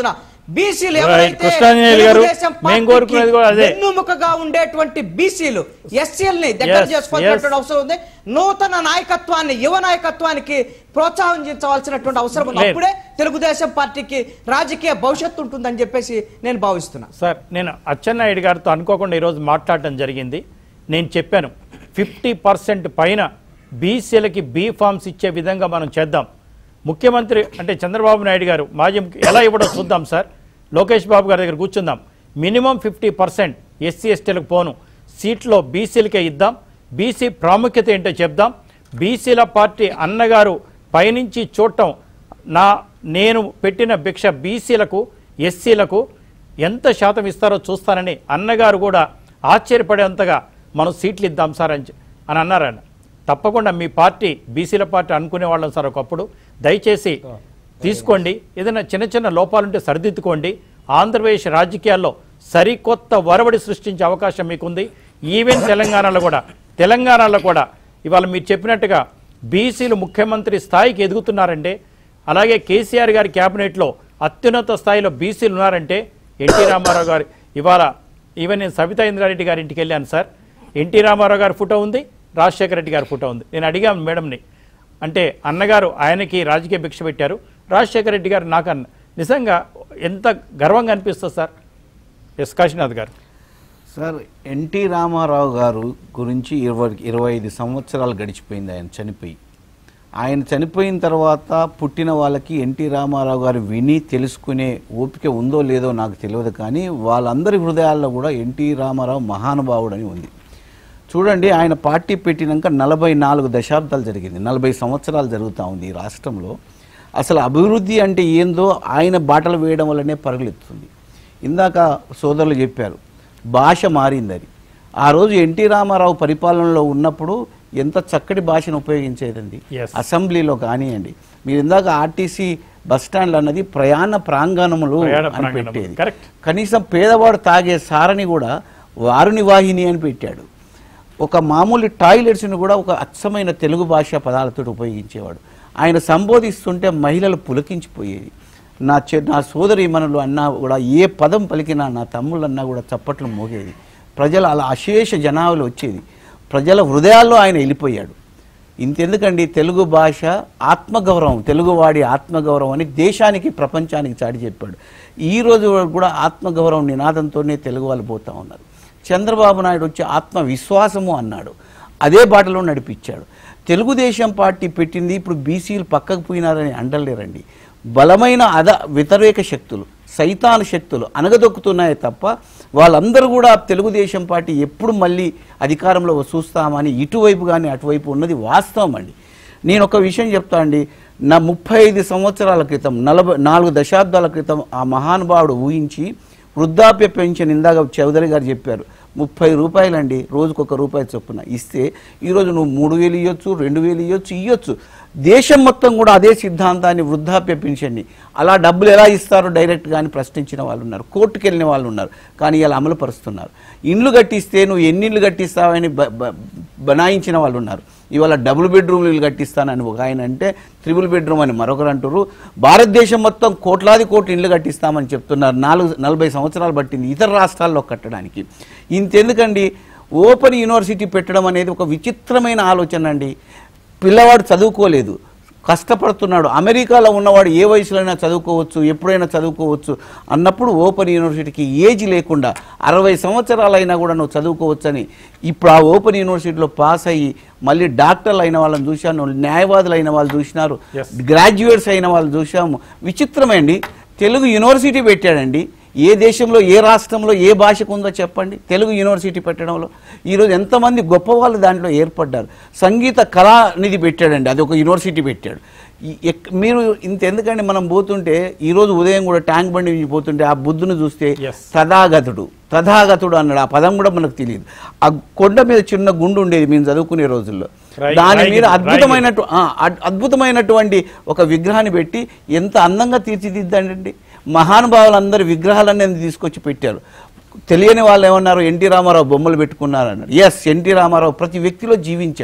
బీసీలు Right. ఎవరైతే కృష్ణాంజనేయులు గారు, తెలుగుదేశం మేము పార్టీకి కోరుకునేది కూడా అదే. వెన్నుముకగా ఉండేటువంటి బీసీలు ఎస్సీఎల్ ని దగ్గర Yes, చేసుకోవాల్సినటువంటి yes. అవసరం ఉంది నూతన నాయకత్వాన్ని యువ నాయకత్వానికి ప్రోత్సహించవలసినటువంటి అవసరం ఉంది లేదు. అప్పుడే తెలుగుదేశం పార్టీకి రాజకీయ భవిష్యత్తు ఉంటుందని చెప్పేసి నేను భావిస్తున్నా సార్ నేను అచ్చెన్నాయుడు గారితో అనుకోకుండా ఈరోజు మాట్లాడటం జరిగింది నేను చెప్పాను ఫిఫ్టీ పర్సెంట్ పైన బీసీలకి బీ ఫామ్స్ ఇచ్చే విధంగా మనం చేద్దాం ముఖ్యమంత్రి అంటే చంద్రబాబు నాయుడు గారు మాజీ ముఖ్య- ఎలా ఇవ్వడో చూద్దాం సార్ లోకేష్ బాబు గారి దగ్గర కూర్చుందాం మినిమం ఫిఫ్టీ పర్సెంట్ ఎస్సీ ఎస్టీలకు పోను సీట్లో బీసీలకే ఇద్దాం బీసీ ప్రాముఖ్యత ఏంటో చెప్దాం బీసీల పార్టీ అన్నగారు పైనుంచి చూడటం నా నేను పెట్టిన భిక్ష బీసీలకు ఎస్సీలకు ఎంత శాతం ఇస్తారో చూస్తానని అన్నగారు కూడా ఆశ్చర్యపడేంతగా మనం సీట్లు ఇద్దాం సార్ అని చె- అని అన్నారు ఆయన తప్పకుండా మీ పార్టీ బీసీల పార్టీ అనుకునే వాళ్ళం సార్ ఒకప్పుడు దయచేసి తీసుకోండి ఏదైనా చిన్న చిన్న లోపాలుంటే సరిదిద్దుకోండి ఆంధ్రప్రదేశ్ రాజకీయాల్లో సరికొత్త వరవడి సృష్టించే అవకాశం మీకుంది ఈవెన్ తెలంగాణలో కూడా తెలంగాణలో కూడా ఇవాళ మీరు చెప్పినట్టుగా బీసీలు ముఖ్యమంత్రి స్థాయికి ఎదుగుతున్నారంటే అలాగే కేసీఆర్ గారి క్యాబినెట్లో అత్యున్నత స్థాయిలో బీసీలు ఉన్నారంటే ఎన్టీ రామారావు గారు ఇవాళ ఈవెన్ నేను సవితా ఇంద్రారెడ్డి గారి ఇంటికి వెళ్ళాను సార్ ఎన్టీ రామారావు గారి ఫోటో ఉంది రాజశేఖర రెడ్డి గారి ఫోటో ఉంది నేను అడిగాను మేడంని అంటే అన్నగారు ఆయనకి రాజకీయ భిక్ష పెట్టారు రాజశేఖర రెడ్డి గారు నాకు అన్న నిజంగా ఎంత గర్వంగా అనిపిస్తుంది సార్ ఎస్ కాశీనాథ్ గారు సార్ ఎన్టీ రామారావు గారు గురించి ఇరవై ఇరవై ఐదు సంవత్సరాలు గడిచిపోయింది ఆయన చనిపోయి ఆయన చనిపోయిన తర్వాత పుట్టిన వాళ్ళకి ఎన్టీ రామారావు గారు విని తెలుసుకునే ఓపిక ఉందో లేదో నాకు తెలియదు కానీ వాళ్ళందరి హృదయాల్లో కూడా ఎన్టీ రామారావు మహానుభావుడని ఉంది చూడండి ఆయన పార్టీ పెట్టినాక నలభై నాలుగు దశాబ్దాలు జరిగింది నలభై సంవత్సరాలు జరుగుతూ ఉంది ఈ రాష్ట్రంలో అసలు అభివృద్ధి అంటే ఏందో ఆయన బాటలు వేయడం వల్లనే పరుగులెత్తుంది ఇందాక సోదరులు చెప్పారు భాష మారిందని ఆ రోజు ఎన్టీ రామారావు పరిపాలనలో ఉన్నప్పుడు ఎంత చక్కటి భాషను ఉపయోగించేదండి Yes. అసెంబ్లీలో కానివ్వండి మీరు ఇందాక ఆర్టీసీ బస్ స్టాండ్లు అన్నది ప్రయాణ ప్రాంగణములు ప్రయాణ అని ప్రాంగణములు. పెట్టేది Correct. కనీసం పేదవాడు తాగే సారని కూడా వారుని వాహిని అని పెట్టాడు ఒక మామూలు టాయిలెట్స్ని కూడా ఒక అచ్చమైన తెలుగు భాష పదాలతో ఉపయోగించేవాడు ఆయన సంబోధిస్తుంటే మహిళలు పులకించిపోయేది నా చె నా సోదరి మనలు అన్నా కూడా ఏ పదం పలికినా నా తమ్ముళ్ళు అన్నా కూడా చప్పట్లు మోగేది ప్రజలు అలా అశేష జనాలు వచ్చేది ప్రజల హృదయాల్లో ఆయన వెళ్ళిపోయాడు ఇంతెందుకండి తెలుగు భాష ఆత్మగౌరవం తెలుగువాడి ఆత్మగౌరవం అని దేశానికి ప్రపంచానికి చాటి చెప్పాడు ఈ రోజు కూడా ఆత్మగౌరవం నినాదంతోనే తెలుగు వాళ్ళు పోతా ఉన్నారు చంద్రబాబు నాయుడు వచ్చి ఆత్మవిశ్వాసము అన్నాడు అదే బాటలో నడిపించాడు తెలుగుదేశం పార్టీ పెట్టింది ఇప్పుడు బీసీలు పక్కకు పోయినారని అండలేరండి బలమైన అద వ్యతిరేక శక్తులు సైతాన్ శక్తులు అనగదొక్కుతున్నాయి తప్ప వాళ్ళందరూ కూడా తెలుగుదేశం పార్టీ ఎప్పుడు మళ్ళీ అధికారంలో చూస్తామని ఇటువైపు కానీ అటువైపు ఉన్నది వాస్తవం అండి నేను ఒక విషయం చెప్తా అండి నా ముప్పై ఐదు సంవత్సరాల క్రితం నలభై నాలుగు దశాబ్దాల క్రితం ఆ మహానుభావుడు ఊహించి వృద్ధాప్య పెన్షన్ ఇందాక చౌదరి గారు చెప్పారు ముప్పై రూపాయలండి రోజుకొక రూపాయి చొప్పున ఇస్తే ఈరోజు నువ్వు మూడు వేలు ఇవ్వచ్చు రెండు వేలు ఇవ్వచ్చు ఇవ్వచ్చు దేశం మొత్తం కూడా అదే సిద్ధాంతాన్ని వృద్ధాప్య పెన్షన్ని అలా డబ్బులు ఎలా ఇస్తారో డైరెక్ట్గా అని ప్రశ్నించిన వాళ్ళు ఉన్నారు కోర్టుకు వెళ్ళిన వాళ్ళు ఉన్నారు కానీ ఇలా అమలు పరుస్తున్నారు ఇండ్లు కట్టిస్తే నువ్వు ఎన్ని ఇళ్ళు కట్టిస్తావని బ- బ- బనాయించిన వాళ్ళు ఉన్నారు ఇవాళ డబుల్ బెడ్రూమ్లు ఇల్లు కట్టిస్తానని ఒక ఆయన అంటే త్రిబుల్ బెడ్రూమ్ అని మరొకరు అంటారు భారతదేశం మొత్తం కోట్లాది కోట్లు ఇల్లు కట్టిస్తామని చెప్తున్నారు నాలుగు నలభై సంవత్సరాలు పట్టింది ఇతర రాష్ట్రాల్లో కట్టడానికి ఇంతెందుకండి ఓపెన్ యూనివర్సిటీ పెట్టడం అనేది ఒక విచిత్రమైన ఆలోచన అండి పిల్లవాడు చదువుకోలేదు కష్టపడుతున్నాడు అమెరికాలో ఉన్నవాడు ఏ వయసులోనైనా చదువుకోవచ్చు ఎప్పుడైనా చదువుకోవచ్చు అన్నప్పుడు ఓపెన్ యూనివర్సిటీకి ఏజ్ లేకుండా అరవై సంవత్సరాలైనా కూడా నువ్వు చదువుకోవచ్చని ఇప్పుడు ఆ ఓపెన్ యూనివర్సిటీలో పాస్ అయ్యి మళ్ళీ డాక్టర్లు అయిన వాళ్ళని చూశాను న్యాయవాదులు అయిన వాళ్ళు చూసినారు Yes. గ్రాడ్యుయేట్స్ అయిన వాళ్ళు చూసాము విచిత్రమండి తెలుగు యూనివర్సిటీ పెట్టాడండి ఏ దేశంలో ఏ రాష్ట్రంలో ఏ భాషకు ఉందో చెప్పండి తెలుగు యూనివర్సిటీ పెట్టడంలో ఈరోజు ఎంతమంది గొప్ప వాళ్ళు దాంట్లో ఏర్పడ్డారు సంగీత కళానిధి పెట్టాడండి అది ఒక యూనివర్సిటీ పెట్టాడు ఈ- ఎక్- మీరు ఇంత ఎందుకండి మనం పోతుంటే ఈరోజు ఉదయం కూడా ట్యాంక్ బండి నుంచి పోతుంటే ఆ బుద్ధుని చూస్తే Yes. తథాగతుడు తథాగతుడు అన్నాడు ఆ పదం కూడా మనకు తెలియదు ఆ కొండ మీద చిన్న గుండు ఉండేది మేము చదువుకునే రోజుల్లో రాయి- దాని రాయి మీద గిన్నె, అద్భుతమైన అద్భుతమైనటు- ఆ, అద్- అద్భుతమైనటువంటి ఒక విగ్రహాన్ని పెట్టి ఎంత అందంగా తీర్చిదిద్దండి మహానుభావులందరి విగ్రహాలన్నీ తీసుకొచ్చి పెట్టారు తెలియని వాళ్ళు ఏమన్నారు ఎన్టీ రామారావు బొమ్మలు పెట్టుకున్నారు అన్నారు ఎస్ ఎన్టీ రామారావు ప్రతి వ్యక్తిలో జీవించాడు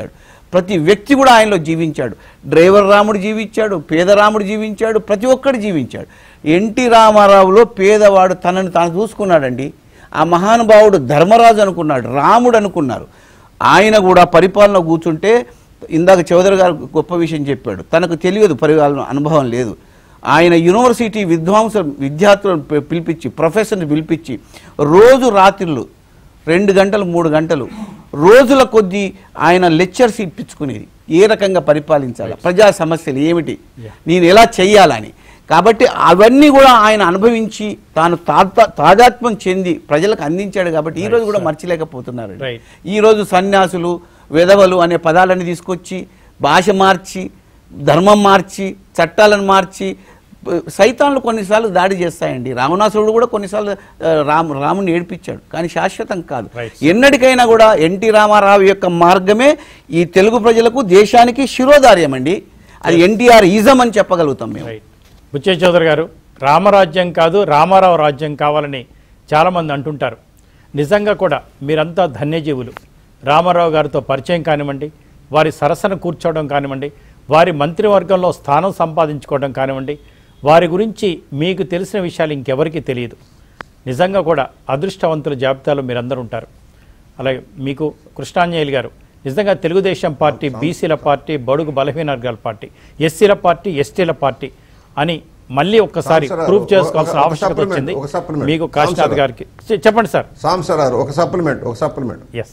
ప్రతి వ్యక్తి కూడా ఆయనలో జీవించాడు డ్రైవర్ రాముడు జీవించాడు పేద రాముడు జీవించాడు ప్రతి ఒక్కడు జీవించాడు ఎన్టీ రామారావులో పేదవాడు తనని తాను చూసుకున్నాడండి ఆ మహానుభావుడు ధర్మరాజు అనుకున్నాడు రాముడు అనుకున్నారు ఆయన కూడా పరిపాలన కూర్చుంటే ఇందాక చౌదరి గారు గొప్ప విషయం చెప్పాడు తనకు తెలియదు పరిపాలన అనుభవం లేదు ఆయన యూనివర్సిటీ విద్వాంస విద్యార్థులను పి- పిలిపించి ప్రొఫెసర్ని పిలిపించి రోజు రాత్రులు రెండు గంటలు మూడు గంటలు రోజుల కొద్దీ ఆయన లెక్చర్స్ ఇప్పించుకునేది ఏ రకంగా పరిపాలించాలి ప్రజా సమస్యలు ఏమిటి నేను ఎలా చెయ్యాలని కాబట్టి అవన్నీ కూడా ఆయన అనుభవించి తాను తాత తాదాత్మ్యం చెంది ప్రజలకు అందించాడు కాబట్టి ఈ రోజు కూడా మర్చిలేకపోతున్నారు Right. ఈ రోజు సన్యాసులు వెధవలు అనే పదాలని తీసుకొచ్చి భాష మార్చి ధర్మం మార్చి చట్టాలను మార్చి ప- సైతాన్లు కొన్నిసార్లు దాడి చేస్తాయండి రావణాసురుడు కూడా కొన్నిసార్లు ఆ, రామ్ రాముని ఏడిపించాడు కానీ శాశ్వతం కాదు Right. ఎన్నటికైనా కూడా ఎన్టీ రామారావు యొక్క మార్గమే ఈ తెలుగు ప్రజలకు దేశానికి శిరోధార్యం అండి అది ఎన్టీఆర్ ఈజం అని చెప్పగలుగుతాం మేము రైట్ బుచ్చే చౌదరి గారు రామరాజ్యం కాదు రామారావు రాజ్యం కావాలని చాలామంది అంటుంటారు నిజంగా కూడా మీరంతా ధన్యజీవులు రామారావు గారితో పరిచయం కానివ్వండి వారి సరసన కూర్చోవడం కానివ్వండి వారి మంత్రివర్గంలో స్థానం సంపాదించుకోవడం కానివ్వండి వారి గురించి మీకు తెలిసిన విషయాలు ఇంకెవరికీ తెలియదు నిజంగా కూడా అదృష్టవంతుల జాబితాలో మీరందరూ ఉంటారు అలాగే మీకు కృష్ణాంజలి గారు నిజంగా తెలుగుదేశం పార్టీ బీసీల పార్టీ బడుగు బలహీన వర్గాల పార్టీ ఎస్సీల పార్టీ ఎస్టీల పార్టీ అని మళ్ళీ ఒక్కసారి సార్, ప్రూఫ్ ఒక- చేసుకోవాల్సిన ఒక ఆవశ్యకత supplement, వచ్చింది ఒక supplement. మీకు కాశీనాథ్ సార్. గారికి చె- చెప్పండి సార్ సాంసరారు ఒక సప్లిమెంట్ ఒక సప్లిమెంట్ ఎస్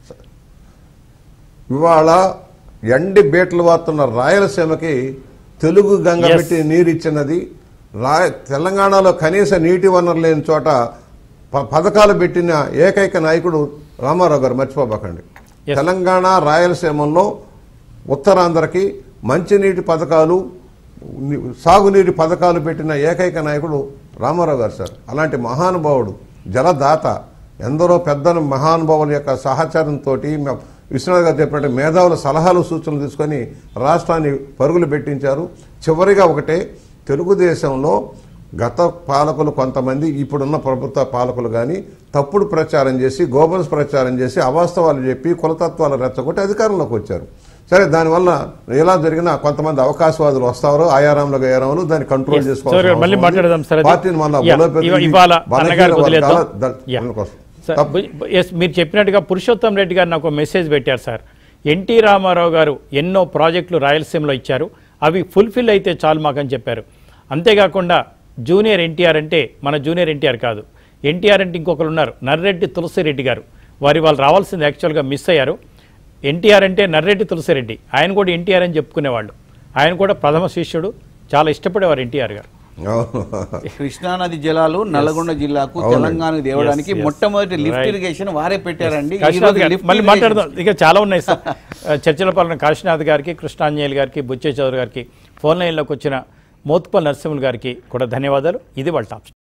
ఇవాళ ఎండి బీటలు వాడుతున్న రాయలసీమకి తెలుగు గంగ Yes. పెట్టి నీరు ఇచ్చినది రాయ తెలంగాణలో కనీస నీటి వనరు లేని చోట ప- పథకాలు పెట్టిన ఏకైక నాయకుడు రామారావు గారు మర్చిపోబాకండి Yes. తెలంగాణ రాయలసీమలో ఉత్తరాంధ్రకి మంచినీటి పథకాలు ని- సాగునీటి పథకాలు పెట్టిన ఏకైక నాయకుడు రామారావు గారు సార్ అలాంటి మహానుభావుడు జలదాత ఎందరో పెద్ద మహానుభావుల యొక్క సహచారంతో విశ్వనాథ్ గారు చెప్పినట్టు మేధావుల సలహాలు సూచనలు తీసుకొని రాష్ట్రాన్ని పరుగులు పెట్టించారు చివరిగా ఒకటే తెలుగుదేశంలో గత పాలకులు కొంతమంది ఇప్పుడున్న ప్రభుత్వ పాలకులు కానీ తప్పుడు ప్రచారం చేసి గోబల్స్ ప్రచారం చేసి అవాస్తవాలు చెప్పి కులతత్వాలు రెచ్చగొట్టి అధికారంలోకి వచ్చారు సరే దానివల్ల ఎలా జరిగినా కొంతమంది అవకాశవాదులు వస్తారు ఆయారాంలో గయారాములు దాన్ని కంట్రోల్ Yes. చేసుకోవాల్సిన Sorry, మళ్ళీ అవసరం ఉంది. మాట్లాడదాం సార్ అది. పార్టీని మళ్ళా Yeah. బలోపేతం ఇవ- చేసి ఇవాళ బలహీన అన్నగారికి వర్గాల వదిలేద్దాం. The- Yeah. కోసం. సార్, తప్ప- బు- బు- yes, మీరు చెప్పినట్టుగా పురుషోత్తం రెడ్డి గారు నాకు మెసేజ్ పెట్టారు సార్ ఎన్టీ రామారావు గారు ఎన్నో ప్రాజెక్టులు రాయలసీమలో ఇచ్చారు అవి ఫుల్ఫిల్ అయితే చాలు మాకని చెప్పారు అంతేకాకుండా జూనియర్ ఎన్టీఆర్ అంటే మన జూనియర్ ఎన్టీఆర్ కాదు ఎన్టీఆర్ అంటే ఇంకొకరు ఉన్నారు నర్రెడ్డి తులసిరెడ్డి గారు వారి వాళ్ళు రావాల్సింది యాక్చువల్గా మిస్ అయ్యారు ఎన్టీఆర్ అంటే నర్రెడ్డి తులసిరెడ్డి ఆయన కూడా ఎన్టీఆర్ అని చెప్పుకునేవాళ్ళు ఆయన కూడా ప్రథమ శిష్యుడు చాలా ఇష్టపడేవారు ఎన్టీఆర్ గారు అవును. కృష్ణానది జలాలు నల్గొండ జిల్లాకు అవునండి. తెలంగాణకు తేవడానికి Yes, yes. మొట్టమొదటి లిఫ్ట్ Right. ఇరిగేషన్ వారే పెట్టారండి ఈ కాశీనాథ్ రోజు గారు, లిఫ్ట్ మళ్ళీ ఇరిగేషన్ మాట్లాడదాం ఇక చాలా ఉన్నాయి సార్ ఆ, చర్చల పాలన కాశీనాథ్ గారికి కృష్ణాంజలి గారికి బుచ్చే చౌదరి గారికి ఫోన్ లైన్లోకి వచ్చిన మోత్పల్ నరసింహులు గారికి కూడా ధన్యవాదాలు ఇది వాళ్ళ టాప్